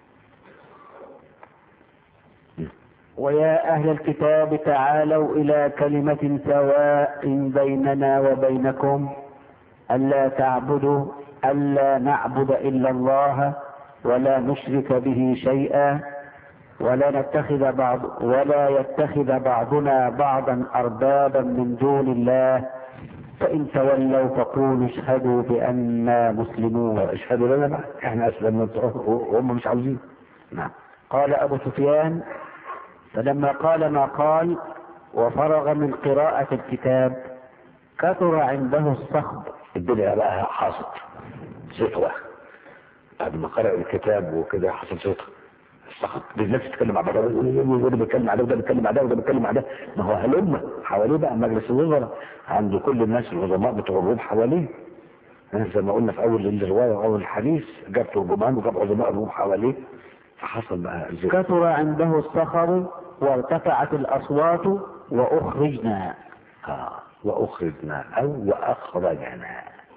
ويا أهل الكتاب تعالوا إلى كلمة سواء بيننا وبينكم ألا تعبدوا ألا نعبد إلا الله ولا نشرك به شيئا ولا نتخذ بعض ولا يتخذ بعضنا بعضا أربابا من دون الله فإن تولوا فقولوا اشهدوا بأننا مسلمون اشهدوا لنا بقى احنا اسلمنا وهم مش عاوزين نعم قال أبو سفيان فلما قال ما قال وفرغ من قراءة الكتاب كثر عنده الصخب الدنيا بقى حاصل ستوة بعد ما قرأ الكتاب وكده حصل ستوة السخط الناس تتكلم على بعض وده بيتكلم على ده وده بيتكلم على ده وده بيتكلم على ده ما هو هلم حواليه بقى مجلس الوزراء عنده كل الناس العظماء بتوع الروم حواليه زي ما قلنا في اول الروايه واول الحديث جاب ترجمان وجاب عظماء الروم حواليه فحصل بقى زي كثر عنده الصخب وارتفعت الأصوات وأخرجنا آه. واخرجنا او واخرجنا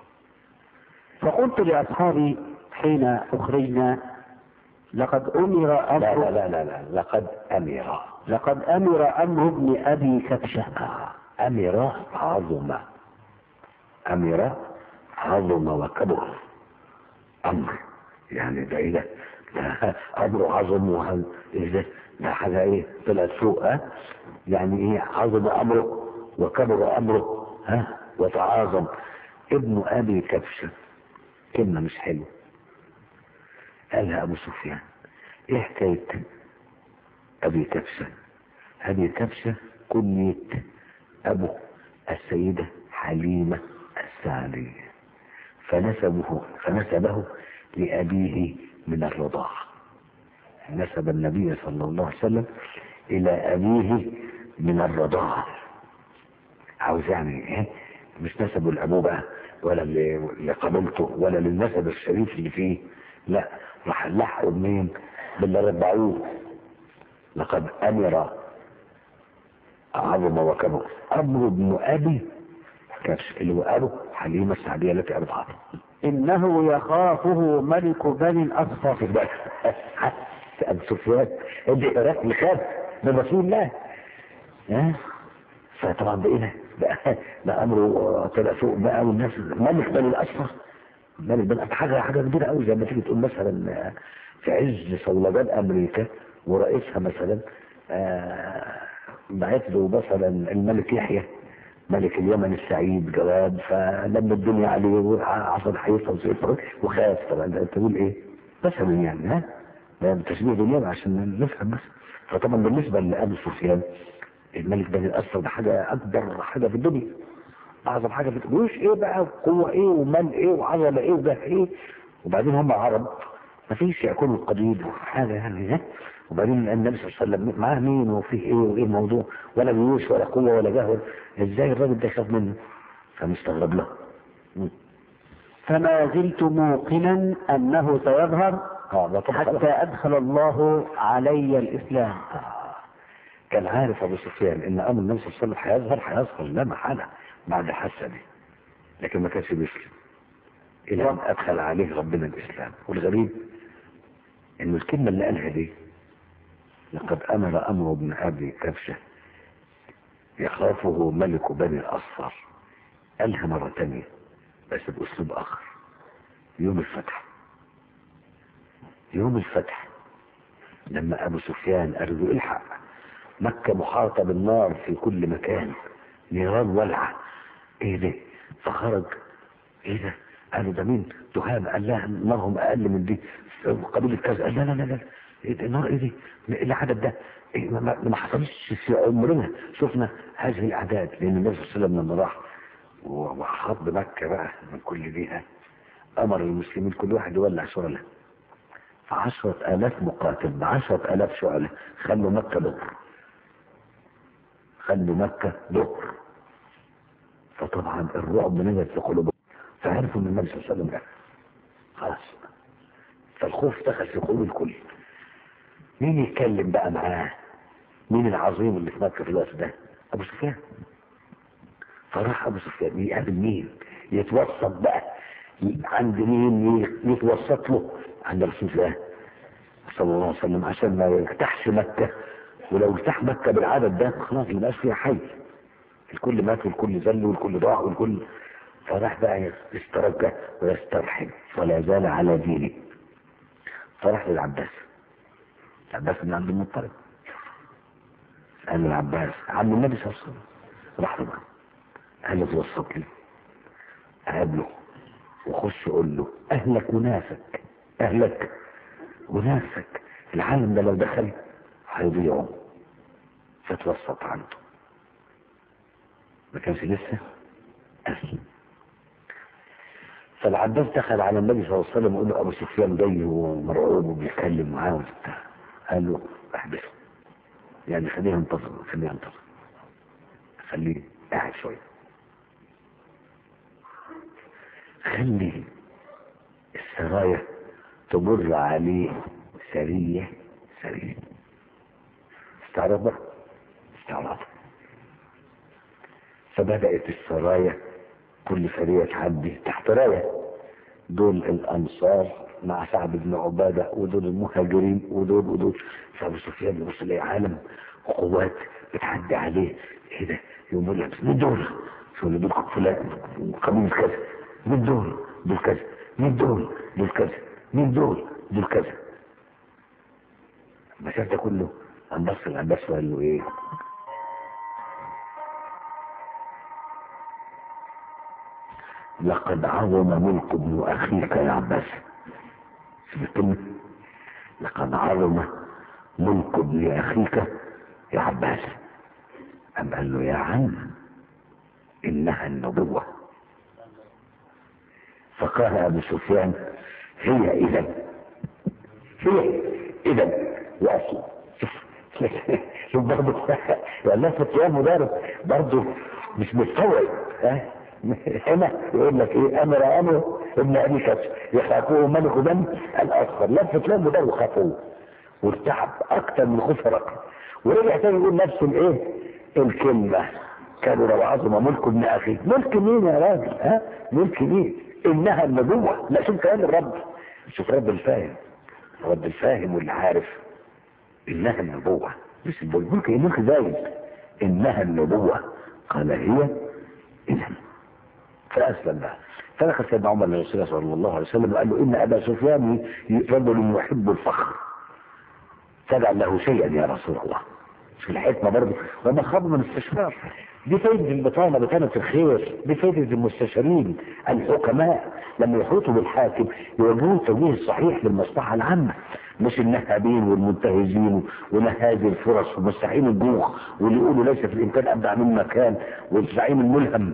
فقلت لأصحابي حين أخرجنا لقد أمر لا لا أمر لا لا, لا. لقد امر لقد أمر أمر ابن أبي كبشة آه. امر عظم امر عظم وكبر امر يعني ده ايه ده ده امر عظم وهل ايه ده ده حاجه ايه طلعت فوق ها يعني ايه عظم امره وكبر امره ها وتعاظم ابن ابي كبشه كلمه مش حلوه قالها ابو سفيان ايه حكايه ابي كبشه ابي كبشه كنيه ابو السيده حليمه السعديه فنسبه فنسبه لابيه من الرضاعه نسب النبي صلى الله عليه وسلم الى ابيه من الرضاعه عاوز يعني ايه مش نسبه لابوه بقى ولا ل- لقبيلته ولا للنسب الشريف اللي فيه لا راح لحقوا منين باللي ربعوه لقد امر عظم وكبر امر ابن ابي كبش اللي هو ابو حليمه السعديه التي ارضعته إنه يخافه ملك بني الأصفر واخد بالك ابو سفيان ادي هرقل خاف من رسول الله ها فطبعا ده ايه ده؟ ده ده امره طلع فوق بقى والناس ملك بني الاصفر ملك بني الأصفر حاجه حاجه كبيره قوي زي ما تيجي تقول مثلا في عز صولجان امريكا ورئيسها مثلا آه، بعت له مثلا الملك يحيى ملك اليمن السعيد جواب فلما الدنيا عليه عصر حيفا وسيفا وخاف طبعا ده تقول ايه مثلا يعني ها ده تشبيه دنيا عشان نفهم بس فطبعا بالنسبه لابو سفيان الملك بني الاسفل ده حاجه اكبر حاجه في الدنيا اعظم حاجه في الدنيا مش ايه بقى قوه ايه ومال ايه وعضله ايه وده ايه وبعدين هم عرب ما فيش ياكلوا القديد وحاجه يعني ها وبعدين النبي صلى الله عليه وسلم معاه مين وفيه ايه وايه الموضوع ولا جيوش ولا قوه ولا جهل ازاي الراجل ده يخاف منه فمستغرب له مم. فما زلت موقنا أنه سيظهر اه ده طبعا حتى أدخل الله علي الإسلام كان عارف ابو سفيان ان امر النبي صلى الله عليه وسلم هيظهر هيظهر لا محاله بعد الحاسه دي لكن ما كانش بيسلم الى ان ادخل عليه ربنا الاسلام والغريب ان الكلمه اللي قالها دي لقد امر امر ابن ابي كبشه يخافه ملك بني الاصفر قالها مره تانية بس باسلوب اخر يوم الفتح يوم الفتح لما ابو سفيان قال له الحق مكة محاطة بالنار في كل مكان نيران ولعة ايه ده فخرج ايه ده قالوا ده مين تهام قال لها نارهم اقل من دي قبيلة كذا قال لا لا لا لا ايه ده نار ايه دي ايه العدد ده إيه ما, ما- ما حصلش في عمرنا شفنا هذه الاعداد لان النبي صلى الله عليه وسلم لما راح و- وحاط بمكة بقى من كل جهة امر المسلمين كل واحد يولع شعلة فعشرة آلاف مقاتل بعشرة آلاف شعلة خلوا مكة بكر خلوا مكة بكر فطبعا الرعب نزل في قلوبهم فعرفوا ان النبي صلى الله عليه وسلم جاء خلاص فالخوف دخل في قلوب الكل مين يتكلم بقى معاه مين العظيم اللي في مكة في الوقت ده ابو سفيان فراح ابو سفيان يقابل مين يتوسط بقى عند مين يتوسط له عند رسول الله صلى الله عليه وسلم عشان ما يرتاحش مكة ولو ارتاح مكة بالعدد ده خلاص ما فيها حي الكل مات والكل زل والكل ضاع والكل فراح بقى يسترجع ويسترحب ولا زال على دينه فراح للعباس العباس بن عبد المطلب قال له العباس عم النبي صلى الله عليه وسلم راح له بقى قال له توسط لي قابله وخش قول له اهلك وناسك اهلك وناسك العالم ده لو دخل هيضيعوا فتوسط عنده ما كانش لسه أسلم فالعباس دخل على النبي صلى الله عليه وسلم وقال له ابو سفيان جاي ومرعوب وبيتكلم معاه وبتاع قال له احبسه يعني خليه ينتظر خليه ينتظر خليه قاعد شويه خلي السرايا تمر عليه سرية سرية استعرض استعرض فبدأت السرايا كل سرية تعدي تحت راية دول الأنصار مع سعد بن عبادة ودول المهاجرين ودول ودول فأبو سفيان يبص لي عالم قوات بتعدي عليه ايه ده يقوم يقول لك مين دول؟ شو اللي دول فلان قبيل كذا مين دول؟ دول كذا مين دول؟ دول كذا مين دول؟ دول كذا المسافة ده كله قام بص العباس وقال له ايه؟ لقد عظم ملك ابن اخيك يا عباس سمعتني لقد عظم ملك ابن اخيك يا عباس أم قال له يا عم إنها النبوة فقال أبو سفيان هي إذا هي إذا وأسلم شوف برضه والله فتيان مدرب برضه مش مستوعب ها هنا يقول لك ايه امر امر ابن ابي كسر يخافوه ملك دم الاصفر لفت له مدرب خافوه وارتعب اكتر من خوف رقم ورجع تاني يقول نفس الايه الكلمة كانوا لو عظم ملك ابن اخيه ملك مين يا راجل ها ملك مين انها النبوة لا شوف كلام الرب شوف رب الفاهم رب الفاهم واللي عارف انها النبوة مش الملك ايه ملك زايد انها النبوة قال هي اذا فاسلم بقى فدخل سيدنا عمر لرسول صلى الله عليه وسلم وقال له ان ابا سفيان رجل يحب الفخر تجعل له شيئا يا رسول الله في الحكمة برضه وما خاب من استشفار دي فايدة البطانة بطانة الخير دي فايدة المستشارين الحكماء لما يحيطوا بالحاكم يوجهوا التوجيه الصحيح للمصلحة العامة مش النهابين والمنتهزين ونهاز الفرص ومستحيل الجوع واللي يقولوا ليس في الامكان ابدع من مكان والزعيم الملهم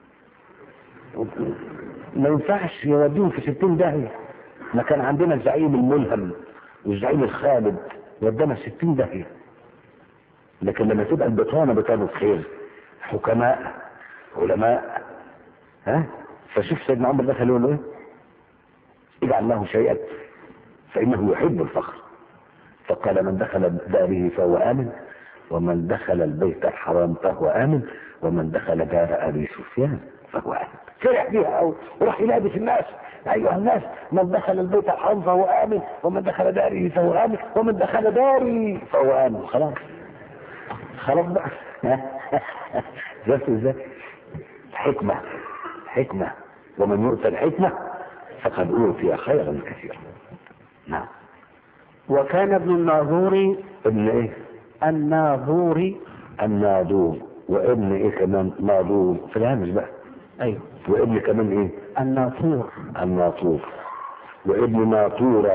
ما ينفعش يوديهم في ستين داهية ما كان عندنا الزعيم الملهم والزعيم الخالد ودانا ستين داهية لكن لما تبقى البطانة بطانة خير حكماء علماء ها فشوف سيدنا عمر دخل يقول له ايه اجعل له شيئا فانه يحب الفخر فقال من دخل داره فهو امن ومن دخل البيت الحرام فهو امن ومن دخل دار ابي سفيان فهو امن فرح بيها قوي وراح ينادي في الناس ايها الناس من دخل البيت الحرام فهو امن ومن دخل داره فهو امن ومن دخل داري فهو امن خلاص خلاص بقى شفت ازاي حكمة حكمة ومن يؤتى الحكمة فقد أوتي خيرا كثيرا نعم وكان ابن الناظور ابن ايه الناظور النادور وابن ايه كمان نادور في الهامش بقى ايوه وابن كمان ايه الناطور الناطور وابن ناطورة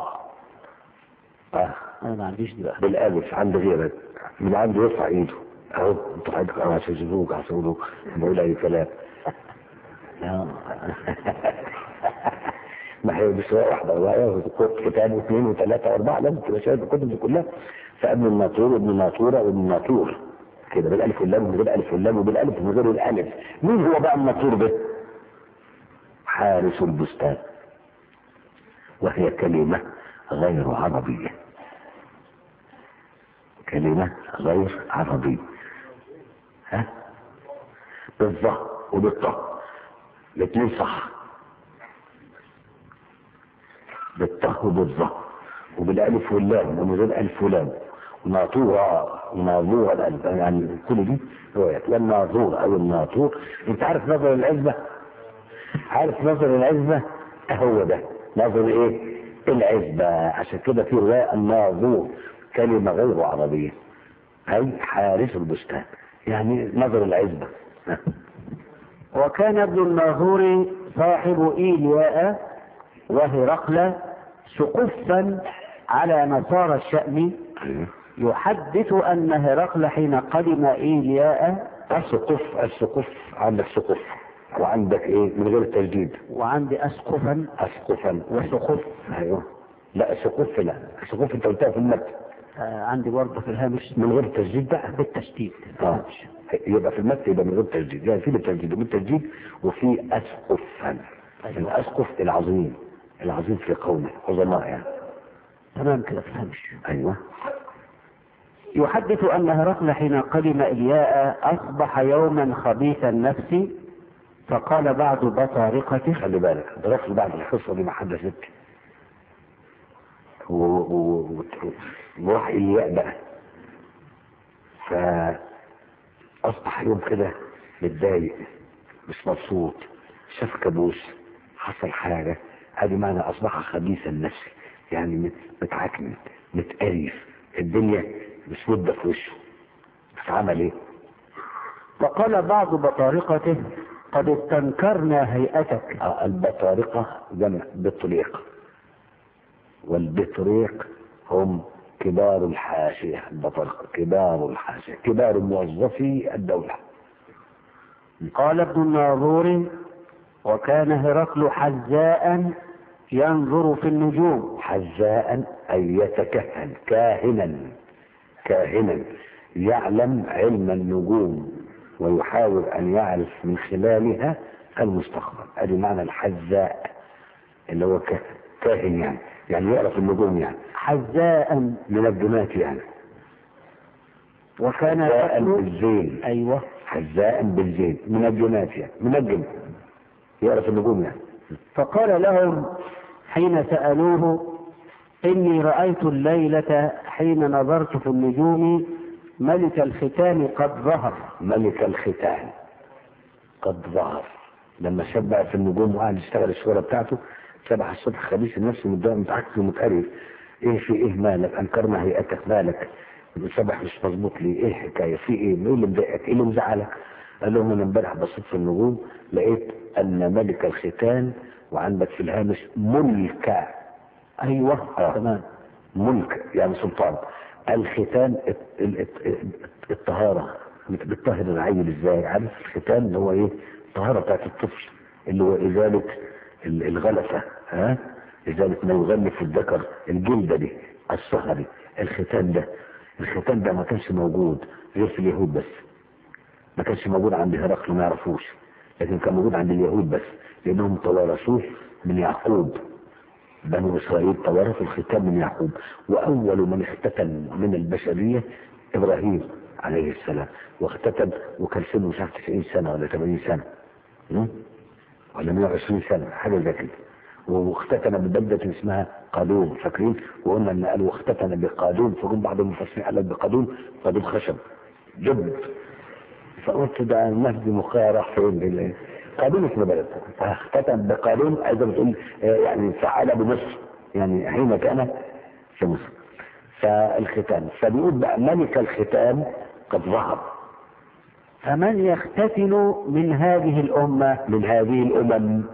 اه انا ما عنديش دي بقى بالالف عند غيرك من عنده يرفع ايده اهو انتوا حضرتك انا هسجلوك هسجلوك بقول اي كلام ما هي مش واحدة رواية كتاب واثنين وثلاثة واربعة لازم تبقى شايف الكتب دي كلها فابن الناطور وابن الناطورة وابن الناطور كده بالالف واللام ومن غير الف واللام وبالالف ومن غير الالف مين هو بقى الناطور ده؟ حارس البستان وهي كلمة غير عربية غير عربي ها بالظه وبالطه الاثنين صح بالطه وبالظه وبالالف واللام ومن غير الف ولام وناطورة وناظورة يعني كل دي روايات والناظور او الناطور انت عارف نظر العزبة عارف نظر العزبة هو ده نظر ايه العزبة عشان كده في رواية الناظور كلمة غير عربية اي حارس البستان يعني نظر العزبة وكان ابن الناظور صاحب إيلياء وهرقل سقفا على مسار الشأم يحدث أن هرقل حين قدم إيلياء السقف السقف عندك سقف وعندك ايه من غير تجديد وعندي أسقفا اسقفا وسقف ايوه لا سقف لا سقف انت قلتها في المد آه، عندي برضه في الهامش من غير تجديد بقى بالتشديد اه يبقى في المد يبقى من غير تجديد يعني في بالتجديد وبالتجديد وفي اسقفا الاسقف العظيم العظيم في قومه عظماء يعني تمام كده في الهامش ايوه يحدث أن هرقل حين قدم إلياء أصبح يوما خبيث النفس فقال بعض بطارقته خلي بالك ضربت بعد القصه دي ما حدثت و- و- و- وراح إياء بقى فأصبح يوم كده متضايق مش مبسوط شاف كابوس حصل حاجة ادي معنى أصبح خبيث النفس يعني مت- متعكن متقرف الدنيا مسودة في وشه فعمل ايه؟ فقال بعض بطارقته قد استنكرنا هيئتك آه، البطارقة جمع بطريق والبطريق هم كبار الحاشية البطارقة كبار الحاشية كبار موظفي الدولة قال ابن الناظور وكان هرقل حزاء ينظر في النجوم حزاء أي يتكهن كاهنا كاهنا يعلم علم النجوم ويحاول أن يعرف من خلالها المستقبل ادي معنى الحزاء اللي هو كا- كاهن يعني يعني يعرف النجوم يعني حزاء من الجنات يعني وكان حزاء هرقل بالزين ايوه حزاء بالزين من الجنات يعني من الجن يعرف النجوم يعني فقال لهم حين سألوه إني رأيت الليلة حين نظرت في النجوم ملك الختان قد ظهر ملك الختان قد ظهر لما شبع في النجوم وقعد يشتغل الشغلة بتاعته سبح الصبح خبيث النفس متضايق متعكس ومتقرف ايه في ايه مالك انكرنا هيئتك مالك الصبح مش مظبوط ليه ايه الحكايه في ايه ايه اللي مضايقك ايه اللي مزعلك قال لهم انا امبارح بصيت في النجوم لقيت ان ملك الختان وعندك في الهامش ملك أيوه آه. تمام ملك يعني سلطان الختان الت- ال- الت- الطهارة بتطهر العيل ازاي عارف الختان اللي هو ايه الطهارة بتاعت الطفل اللي هو ازالة ال- الغلفة ها ازالة ما يغلف الذكر الجلدة دي الصهر دي الختان ده الختان ده ما كانش موجود غير في اليهود بس ما كانش موجود عند هرقل ما يعرفوش لكن كان موجود عند اليهود بس لانهم توارثوه من يعقوب بنو اسرائيل توارثوا الختان من يعقوب واول من اختتن من البشريه ابراهيم عليه السلام واختتن وكان سنه مش عارف 90 سنه ولا 80 سنه م? ولا 120 سنه حاجه زي كده واختتن ببلده اسمها قادون فاكرين وقلنا ان قالوا اختتن بقادون فجم بعض المفسرين قال لك بقادون قادون خشب جب فقلت ده المهدي مخها راح فين بال- قادون اسم بلد فاختتم بقادون ايضا بتقول آه، يعني فعل بمصر يعني حين كان في مصر فالختان فبيقول بقى ملك الختان قد ظهر فمن يختتن من هذه الأمة من هذه الامم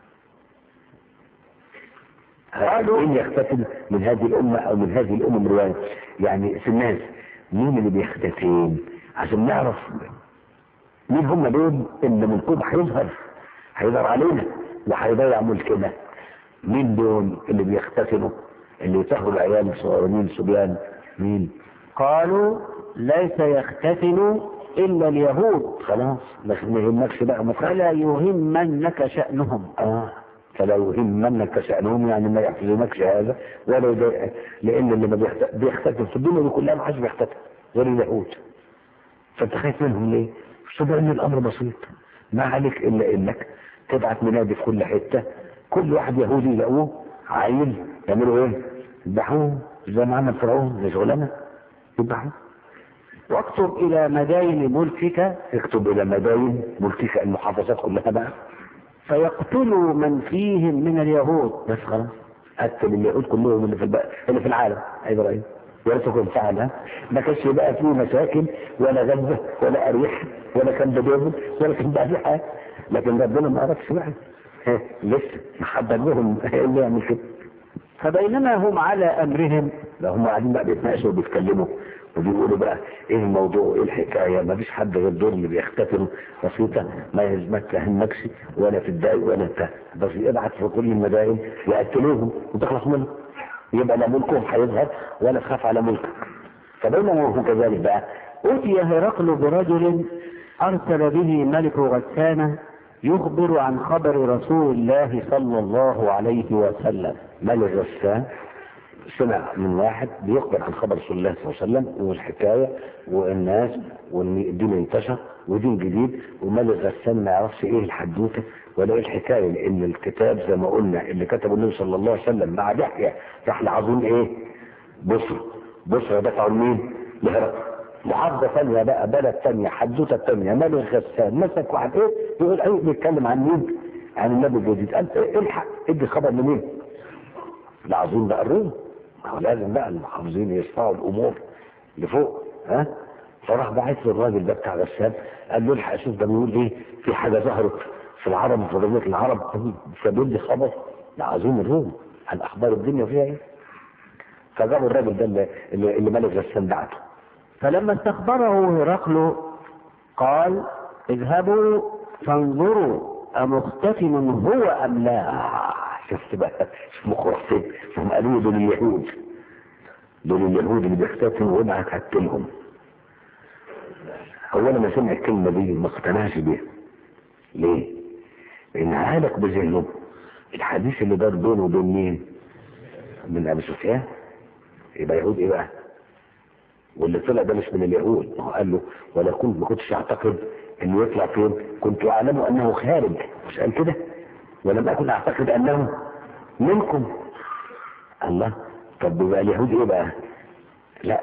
قالوا- مين يختتن من هذه الامه او من هذه الامم روايه يعني في الناس مين اللي بيختتن عشان نعرف مين هم دول اللي من طوب هيظهر هيظهر علينا وهيضيع ملكنا مين دول اللي بيختتنوا اللي يسهروا العيال الصغيرين صبيان مين قالوا ليس يختتن إلا اليهود خلاص ما ما يهمكش بقى ما تخافش فلا يهمنك شأنهم اه فلا يهمنك شأنهم يعني ما يحزنكش هذا ولا يضايقك لان اللي ما بيخت- بيختتن في الدنيا دي كلها ما حدش بيختتن غير اليهود فانت خايف منهم ليه؟ صدق ان الامر بسيط ما عليك الا انك تبعت منادي في كل حته كل واحد يهودي يلاقوه عيل يعملوا ايه؟ يذبحوه زي ما عمل فرعون ده شغلانه يذبحوه واكتب إلى مداين ملكك اكتب الى مداين ملكك المحافظات كلها بقى فيقتلوا من فيهم من اليهود بس خلاص قتل اليهود كلهم اللي في الب... اللي في العالم يا ابراهيم ورثكم فعلها ما كانش يبقى فيه مشاكل ولا غزه ولا اريح ولا كان بدوم ولا كان بقى في حاجه لكن ربنا ما عرفش بقى ها، لسه محدد لهم إيه اللي يعمل كده فبينما هم على أمرهم لا هم قاعدين بقى بيتناقشوا وبيتكلموا وبيقولوا بقى ايه الموضوع ايه الحكايه ما فيش حد غير دول اللي بيختتموا بسيطه ما يهزمك تهمكش ولا تتضايق ولا بتاع بس ابعت في كل المدائن يقتلوهم وتخلص منهم يبقى لا ملكهم هيظهر ولا تخاف على ملكك فبينما هم كذلك بقى أتي هرقل برجل أرسل به ملك غسانة يخبر عن خبر رسول الله صلى الله عليه وسلم ملك غسان سمع من واحد بيخبر عن خبر رسول الله صلى الله عليه وسلم والحكايه والناس وان الدين انتشر ودين جديد وملك غسان ما يعرفش ايه الحدوته ولا ايه الحكايه لان الكتاب زي ما قلنا اللي كتبه النبي صلى الله عليه وسلم مع دحية راح لعظيم ايه؟ بصر بصر دفعوا لمين؟ لهرقل محافظة ثانية بقى بلد ثانية حدوتة ثانية ملك غسان مسك واحد ايه؟ يقول ايه بيتكلم عن مين؟ عن النبي الجديد قال إيه الحق ادي خبر لمين؟ العظيم بقى الروم ما هو لازم بقى المحافظين يرفعوا الامور لفوق ها فراح بعت له الراجل ده بتاع غسان قال له الحق شوف ده بيقول ايه في حاجه ظهرت في العرب في جزيره العرب فبيقول لي خبر ده عظيم الروم عن اخبار الدنيا فيها ايه فجابوا الراجل ده اللي, اللي اللي ملك غسان بعته فلما استخبره هرقل قال اذهبوا فانظروا أمختتم هو أم لا آه شفت بقى شوف مخرفين هم قالوا له دول اليهود دول اليهود اللي بيختتموا وابعت هتلهم هو لما سمع الكلمة دي ما اقتنعش بيها ليه؟ لأن عالق بذهنه الحديث اللي دار بينه وبين مين؟ من أبي سفيان يبقى يهود إيه بقى؟ واللي طلع ده مش من اليهود ما هو قال له ولا كنت ما كنتش اعتقد انه يطلع فين كنت اعلم انه خارج مش قال كده ولم اكن اعتقد انه منكم الله طب يبقى اليهود ايه بقى لا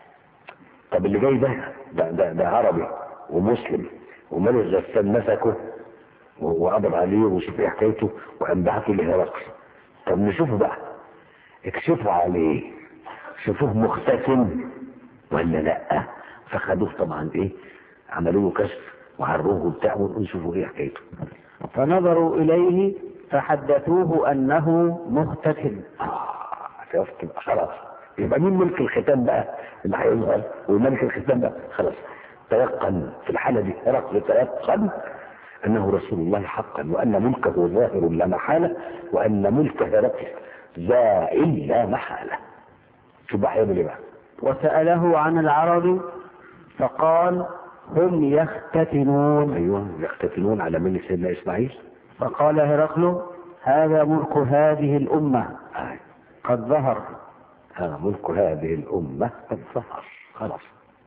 طب اللي جاي ده ده, ده, ده عربي ومسلم وملك غسان مسكه و- وقبض عليه وشوف ايه حكايته وقام بعته لهرقل طب نشوفه بقى اكشفوا عليه شوفوه مختتم ولا لا فخدوه طبعا ايه عملوا له كشف وعروه وبتاع ونشوفوا ايه حكايته فنظروا إليه فحدثوه أنه مختتم اه شفت بقى خلاص يبقى مين ملك الختام بقى اللي هيظهر وملك الختام بقى خلاص تيقن في الحاله دي هرقل تيقن انه رسول الله حقا وان ملكه ظاهر لا محاله وان ملك هرقل زائل لا محاله شوف بقى هيعمل ايه بقى وسأله عن العرب فقال هم يختتنون ايوه يختتنون على ملك سيدنا اسماعيل فقال هرقل هذا ملك هذه الأمة آه. قد ظهر هذا ملك هذه الامه قد ظهر خلاص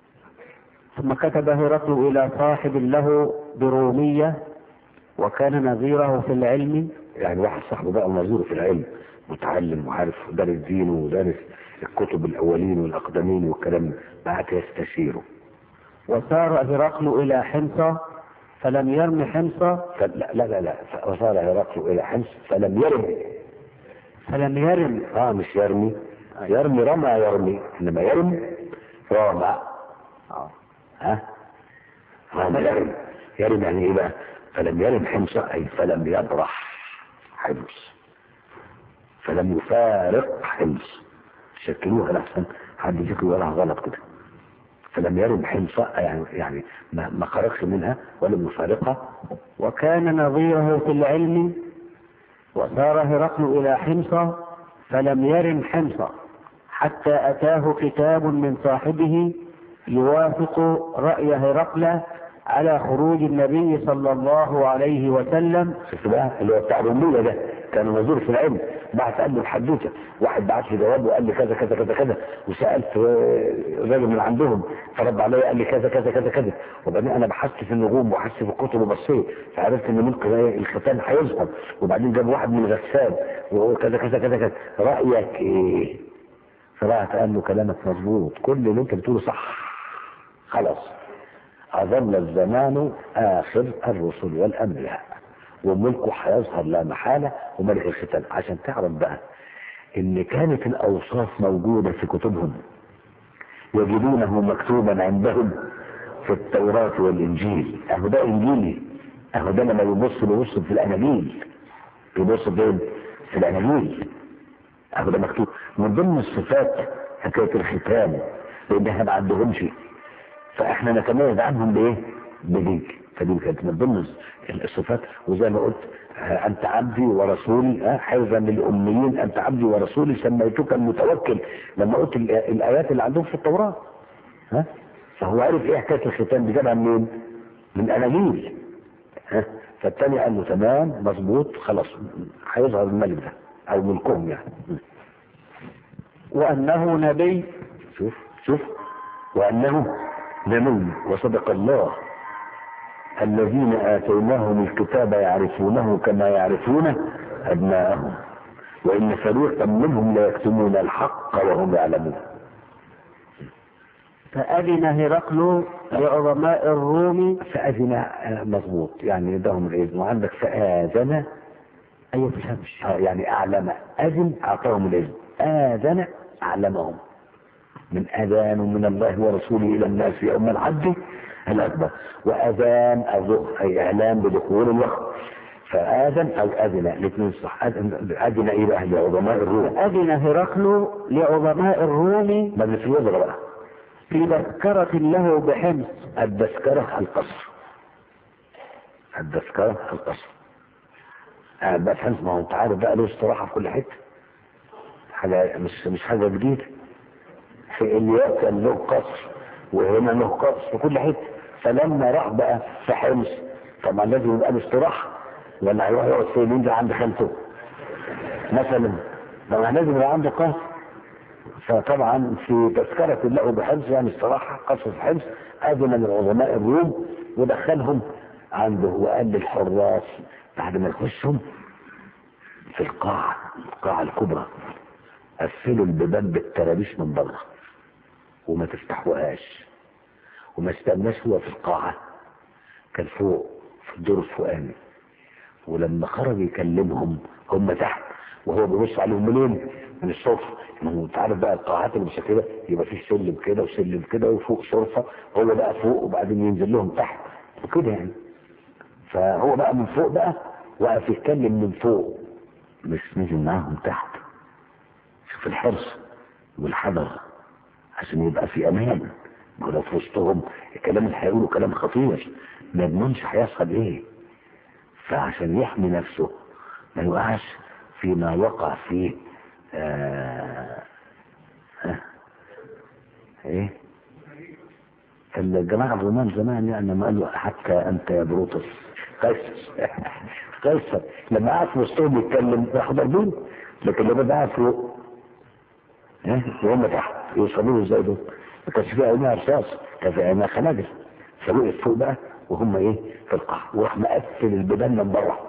ثم كتب هرقل إلى صاحب له برومية وكان نظيره في العلم يعني واحد صاحبه بقى نظيره في العلم متعلم وعارف دارس دينه ودارس الكتب الاولين والاقدمين والكلام بعد يستشيره وسار هرقل إلى حمصة فلم يرم حمصة فلا لا لا لا وصار هرقل الى حمص فلم يرم فلم يرم اه مش يرمي يرمي رمى يرمي انما يرم رمى آه. ها رمى يرم يرم يعني ايه بقى فلم يرم حمص اي فلم يبرح حمص فلم يفارق حمص شكلوها لحسن حد يشكل ولا غلط كده فلم يرم حمص يعني يعني ما ما خرجش منها ولم يفارقها وكان نظيره في العلم وسار هرقل إلى حمصة فلم يرم حمصة حتى أتاه كتاب من صاحبه يوافق رأي هرقل على خروج النبي صلى الله عليه وسلم شفت بقى اللي هو بتاع الرمية ده كان نظير في العلم بعت قال له الحدوته واحد بعت لي جواب وقال لي كذا كذا كذا كذا وسالت آه، راجل من عندهم فرد عليا قال لي كذا كذا كذا كذا وبعدين انا بحثت في النجوم وبحثت في الكتب وبصيت فعرفت ان ممكن إيه الختان هيظهر وبعدين جاب واحد من غسان وهو كذا كذا كذا كذا رايك ايه؟ فراحت قال له كلامك مظبوط كل اللي انت بتقوله صح خلاص أظل الزمان آخر الرسل والأنبياء وملكه هيظهر لا محالة وملك الختان عشان تعرف بقى إن كانت الأوصاف موجودة في كتبهم يجدونه مكتوبا عندهم في التوراة والإنجيل أهو ده إنجيلي أهو ده لما يبص بيبص في الأناجيل بيبص فين؟ في الأناجيل أهو ده مكتوب من ضمن الصفات حكاية الختان لأن احنا ما عندهمش فاحنا نتميز عنهم بايه؟ بديك فدي كانت من ضمن الصفات وزي ما قلت آه، انت عبدي ورسولي آه، حفظا للاميين انت عبدي ورسولي سميتك المتوكل لما قلت ال- الايات اللي عندهم في التوراه ها فهو عرف ايه حكايه الختان دي جابها منين؟ من اناجيل ها فالتاني قال له تمام مظبوط خلاص هيظهر الملك ده او ملكهم يعني وأنه نبي شوف شوف وأنه نبي وصدق الله الذين آتيناهم الكتاب يعرفونه كما يعرفون أبناءهم وإن فريقا منهم ليكتمون الحق وهم يعلمون فأذن هرقل لعظماء الروم فأذن آه، مظبوط يعني ادهم الإذن وعندك فآذن أي تفهمش آه، يعني أعلم أذن أعطاهم الإذن آذن أعلمهم من أذان من الله ورسوله إلى الناس يوم الحج الأكبر وأذان أو أي إعلام بدخول الوقت فآذن أو أذن الاثنين صح أذن أذن إيه بقى لعظماء الروم أذن هرقل لعظماء الروم ما في يضرب بقى في تذكرة له بحمص التذكرة القصر التذكرة القصر قاعد بقى فهمت ما هو انت عارف بقى له استراحة في كل حتة حاجة مش مش حاجة جديدة في الياس كان له قصر وهنا له قصر في كل حتة فلما راح بقى في حمص طبعا لازم يبقى له استراحة ولا هيروح يقعد فين ينزل عند خالته مثلا طبعا لازم يبقى عنده قصر فطبعا في تذكرة له بحمص يعني الصراحة قصر في حمص أذن للعظماء الروم ودخلهم عنده وقال للحراس بعد ما يخشهم في القاعة القاعة الكبرى قفلوا البيبان بالترابيش من بره وما تفتحوهاش وما استناش هو في القاعة كان فوق في الدور الفوقاني ولما خرج يكلمهم هم تحت وهو بيبص عليهم منين؟ من الصفر ما هو انت عارف بقى القاعات اللي بالشكل كده يبقى فيه سلم كده وسلم كده وفوق شرفه هو بقى فوق وبعدين ينزل لهم تحت وكده يعني فهو بقى من فوق بقى وقف يتكلم من فوق مش نزل معاهم تحت شوف الحرص والحذر عشان يبقى في امان ما هو لو في وسطهم الكلام اللي هيقوله كلام خطير ما يضمنش هيحصل ايه فعشان يحمي نفسه ما يوقعش فيما وقع فيه آه آه ايه الجماعة الرومان زمان يعني ما قالوا حتى انت يا بروتس قيصر قيصر لما قعد في وسطهم يتكلم راحوا ضاربين لكن لما قعد فوق ها وهم تحت يوصلوا له ازاي دول؟ ما كانش في عينها رصاص كان في عينها خناجر فوقف فوق بقى وهم ايه في القاع وراح مقفل البيبان من بره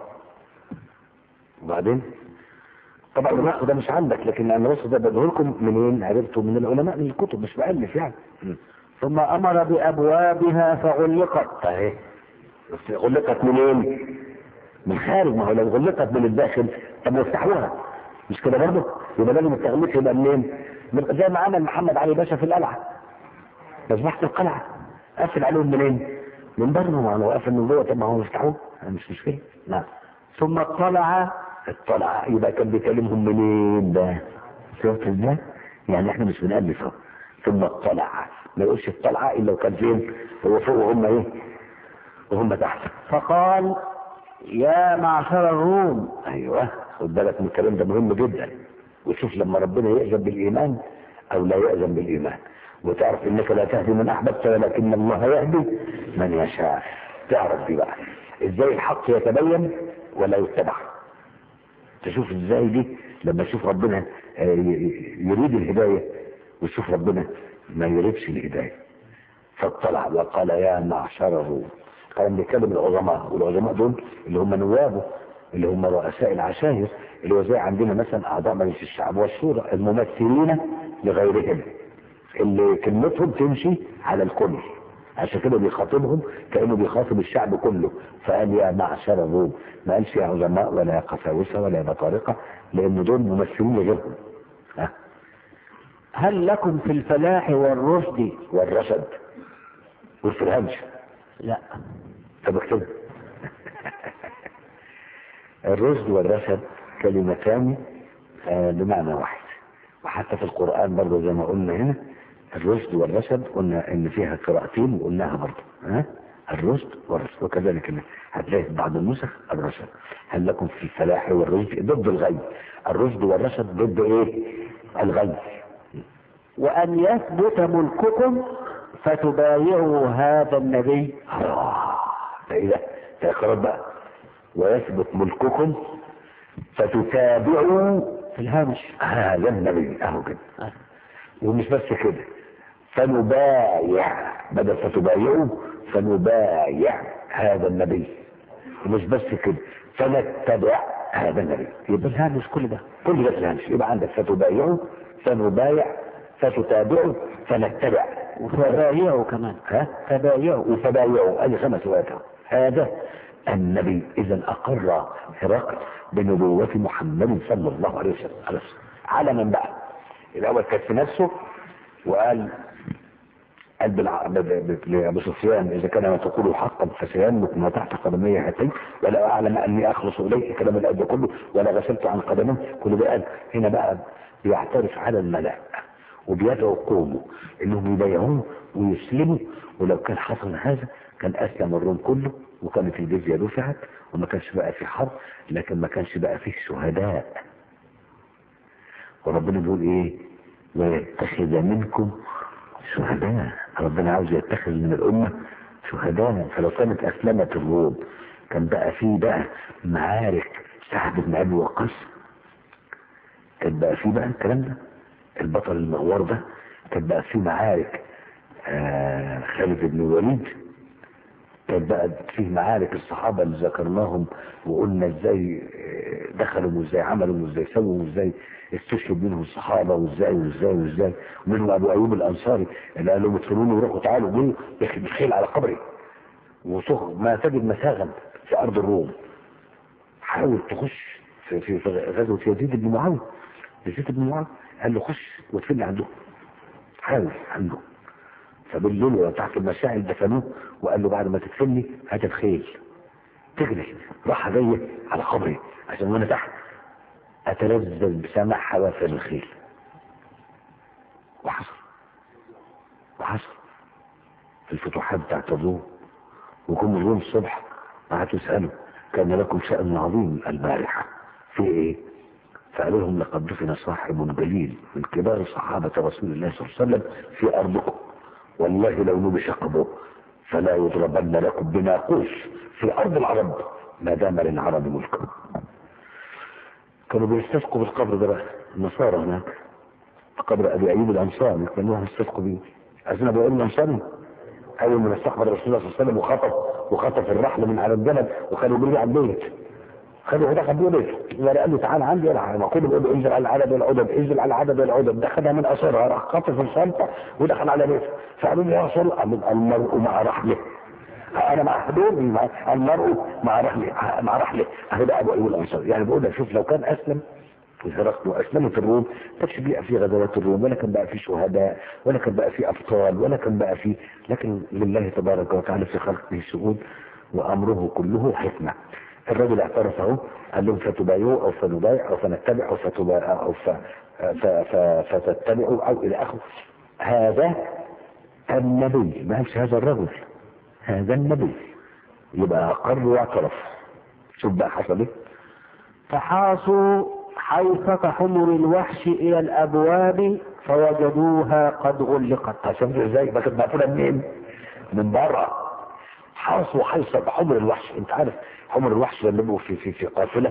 وبعدين طبعا النقد ده مش عندك لكن انا بس ده بديه لكم منين عرفته من العلماء من الكتب مش بألف يعني ثم أمر بأبوابها فغلقت اهي بس غلقت منين؟ من خارج ما هو لو غلقت من الداخل طب ما يفتحوها مش كده برضه؟ يبقى لازم التغليق يبقى منين؟ من زي ما عمل محمد علي باشا في القلعه مذبحة القلعه قفل عليهم منين؟ من بره ما هو قافل من جوه طب ما هو يفتحوه مش مشكله نعم ثم اطلع اطلع يبقى كان بيكلمهم منين ده؟ شفت ازاي؟ يعني احنا مش بنألف اهو ثم اطلع ما يقولش اطلع الا وكان فين؟ هو فوق وهم ايه؟ وهم تحت فقال يا معشر الروم ايوه خد بالك من الكلام ده مهم جدا وشوف لما ربنا يأذن بالايمان او لا يأذن بالايمان وتعرف انك لا تهدي من احببت ولكن الله يهدي من يشاء تعرف دي بقى ازاي الحق يتبين ولا يتبع تشوف ازاي دي لما يشوف ربنا آه، ي- ي- يريد الهدايه ويشوف ربنا ما يريدش الهدايه فاطلع وقال يا معشر الروم كان بيكلم العظماء والعظماء دول اللي هم نوابه اللي هم رؤساء العشائر اللي هو زي عندنا مثلا اعضاء مجلس الشعب والشورى الممثلين لغيرهم اللي كلمتهم تمشي على الكل عشان كده بيخاطبهم كانه بيخاطب الشعب كله فقال يا معشر الروم ما قالش يا عظماء ولا يا قساوسه ولا يا بطارقه لان دول ممثلين لغيرهم ها هل لكم في الفلاح والرشد والرشد والفرهمش لا طب اكتبها الرشد والرشد كلمتان آه، بمعنى واحد وحتى في القرآن برضه زي ما قلنا هنا الرشد والرشد قلنا ان فيها قراءتين وقلناها برضه ها الرشد والرشد وكذلك هنا هتلاقي في بعض النسخ الرشد هل لكم في الفلاح والرشد ضد الغي الرشد والرشد ضد ايه الغي وأن يثبت ملككم فتبايعوا هذا النبي آه، ده ايه ده ده قرار بقى ويثبت ملككم فتتابعوا في الهامش هذا النبي اهو كده ومش بس كده فنبايع بدل فتبايعوا فنبايع هذا النبي ومش بس كده فنتبع هذا النبي يبقى الهامش كل ده كل ده الهامش يبقى عندك فتبايعوا فنبايع فتتابعوا فنتبع وتبايعوا كمان ها تبايعوا وتبايعوا ادي خمس وقت أهو. هذا النبي اذا اقر هرقل بنبوة محمد صلى الله عليه وسلم خلاص على من بقى الاول كان في نفسه وقال قال بالع- ب- ب- ب- لابو سفيان اذا كان ما تقول حقا فسيملك ما تحت قدمي هاتين ولا اعلم اني اخلص اليه كلام الاب كله ولا غسلت عن قدمي كل ده قال هنا بقى بيعترف على الملا وبيدعو قومه انهم يبايعوه ويسلموا ولو كان حصل هذا كان اسلم الروم كله وكانت الجزيه دفعت وما كانش بقى في حرب لكن ما كانش بقى فيه شهداء وربنا بيقول ايه ويتخذ منكم شهداء ربنا عاوز يتخذ من الامه شهداء فلو كانت اسلمت الروم كان بقى فيه بقى معارك سعد بن ابي وقاص كان بقى فيه بقى الكلام ده البطل المغوار ده كان بقى فيه معارك آه خالد بن الوليد كان بقى فيه معارك الصحابة اللي ذكرناهم وقلنا ازاي آه، دخلوا وازاي عملوا وازاي سووا وازاي استشهد منهم الصحابة وازاي وازاي وازاي ومنهم ابو ايوب الانصاري اللي قال لهم ادخلوني وروحوا تعالوا جولوا بالخيل على قبري وصغ ما تجد مساغا في ارض الروم حاول تخش في, في, في غزوة يزيد بن معاوية يزيد بن معاوية قال له خش وادفني عندهم حاول عنده فبالليل ولا تحت المشاعل دفنوه وقال له بعد ما تدفني هات الخيل تجري راح جاية على قبري عشان وانا تحت اتلذذ بسماع حوافر الخيل وحصل وحصل في الفتوحات بتاعت الروم وكم الروم الصبح قعدوا يسألوا كان لكم شأن عظيم البارحة في ايه فقالوا لهم لقد دفن صاحب جليل من كبار صحابة رسول الله صلى الله عليه وسلم في أرضكم والله لو نبش قبره فلا يضربن لكم بناقوس في أرض العرب ما دام للعرب ملك كانوا بيستسقوا بالقبر ده بقى النصارى هناك قبر أبي أيوب الأنصاري كانوا يستسقوا بيه عايزين أبو أيوب الأنصاري أول ما استقبل رسول الله صلى الله عليه وسلم وخطف وخطف الرحل من على الجبل وكانوا بيجوا على البيت خدوا هدى خدوا بيته ولا قال له تعالى عندي ولا ما كل بيقول له انزل على العدد والعدد انزل على العدد والعدد ده خدها من اثرها راح خطف الشنطه ودخل على بيته فقالوا له يا رسول الله قال له المرء مع رحله انا مع حدود المرء مع رحله مع رحله اهو ده ابو ايوب الانصاري يعني بقول لك شوف لو كان اسلم في هرقل واسلمت الروم ما كانش بقى في غزوات الروم ولا كان بقى في شهداء ولا كان بقى في ابطال ولا كان بقى في لكن لله تبارك وتعالى في خلقه شهود وامره كله حكمه الرجل اعترف اهو قال لهم فتبايعوا او فنبايع او فنتبع او فتبايع او ف... ف... ف... فتتبعوا او الى اخره هذا النبي ما قالش هذا الرجل هذا النبي يبقى اقر واعترف شوف بقى حصل ايه فحاصوا حيفة حمر الوحش إلى الأبواب فوجدوها قد غلقت عشان ازاي ما كانت مقفوله منين من بره حاصوا حيصة بحمر الوحش انت عارف حمر الوحش لما يبقوا في في في قافله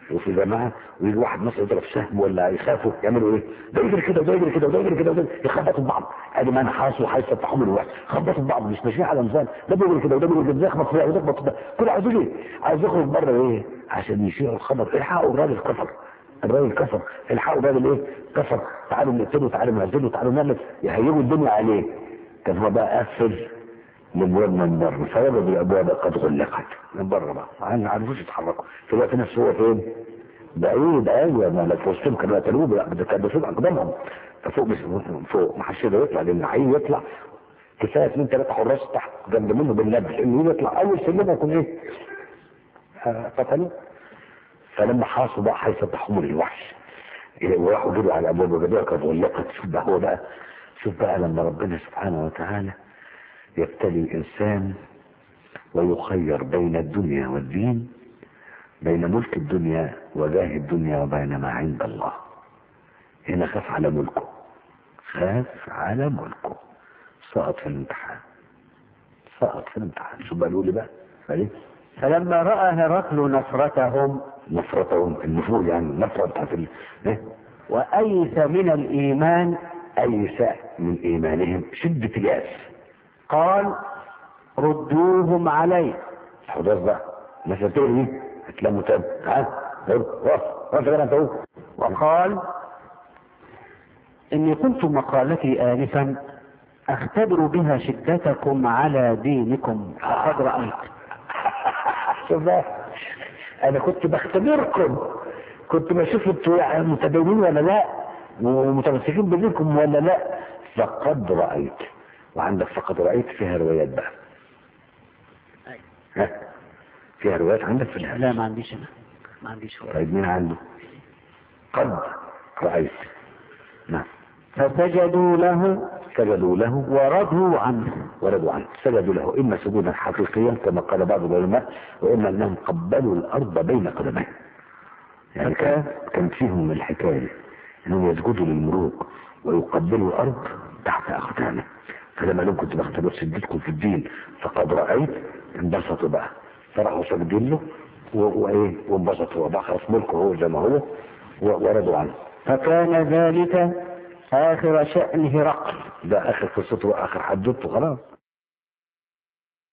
وفي جماعه ويجي واحد مثلا يضرب سهم ولا يخافوا يعملوا ايه؟ ده يجري كده وده يجري كده وده يجري كده وده يجري- يخبطوا في بعض ادي ما نحاسوا هيفتحوا الواحد خبطوا في بعض مش ماشيين على نظام ده بيجري كده وده بيجري كده ده يخبط في ده وده يخبط في ده كل عايز يجري عايز يخرج بره ايه؟ عشان يشيعوا الخبر الحقوا الراجل كفر الراجل كفر الحقوا الراجل ايه؟ كفر تعالوا نقتله تعالوا نعزله تعالوا نعمل يهيجوا الدنيا عليه كان هو بقى قافل الابواب من بره فوجدوا الابواب قد غلقت من بره بقى ما عرفوش يتحركوا في الوقت نفسه هو فين؟ بعيد ايوه ما لو في وسطهم كانوا قتلوه بقى، ده كان بيشوف اقدامهم فوق مش فوق ما حدش يقدر يطلع لان الحقيقي يطلع كفايه اثنين ثلاثه حراس تحت جنب منه بالنبل انه يطلع اول سلمه يكون ايه؟ آه، قتلوه فلما حاصوا بقى هيفتحهم للوحش إيه، وراحوا جروا على الابواب وجدوها كانت غلقت شوف بقى هو بقى شوف بقى لما ربنا سبحانه وتعالى يبتلي الانسان ويخير بين الدنيا والدين بين ملك الدنيا وجاه الدنيا وبين ما عند الله هنا خاف على ملكه خاف على ملكه سقط في الامتحان سقط في الامتحان شو قالوا لي بقى فليه فلما رأى هرقل نصرتهم نفرتهم النفور يعني النفرة بتاعت ال... إيه؟ وأيس من الإيمان أيس من إيمانهم شدة اليأس قال ردوهم علي خلاص بقى الناس هتقول ايه هتلموا تاني ها يلا، وقف وقف كده انت اهو وقال إني قلت مقالتي آنفا أختبر بها شدتكم على دينكم فقد رأيت شوف بقى انا كنت بختبركم كنت بشوف انتوا يعني متدينين ولا لا ومتمسكين بدينكم ولا لا فقد رأيت وعندك فقد رأيت فيها روايات بقى ها فيها روايات عندك في الهاتف لا ما عنديش أنا ما عنديش ولا. طيب مين عنده قد رأيت نعم فسجدوا له سجدوا له ورضوا عنه وردوا عنه سجدوا له إما سجودا حقيقيا كما قال بعض العلماء وإما أنهم قبلوا الأرض بين قدميه يعني كان, كان فيهم الحكاية دي أنهم يسجدوا للملوك ويقبلوا الأرض تحت أقدامه فلما لهم كنت بختبر شدتكم في الدين فقد رأيت انبسطوا بقى فراحوا ساجدين له و- وإيه وانبسطوا وبقى خلاص ملكه هو زي ما هو و- وردوا عنه فكان ذلك آخر شأن هرقل ده آخر قصته وآخر حدوته خلاص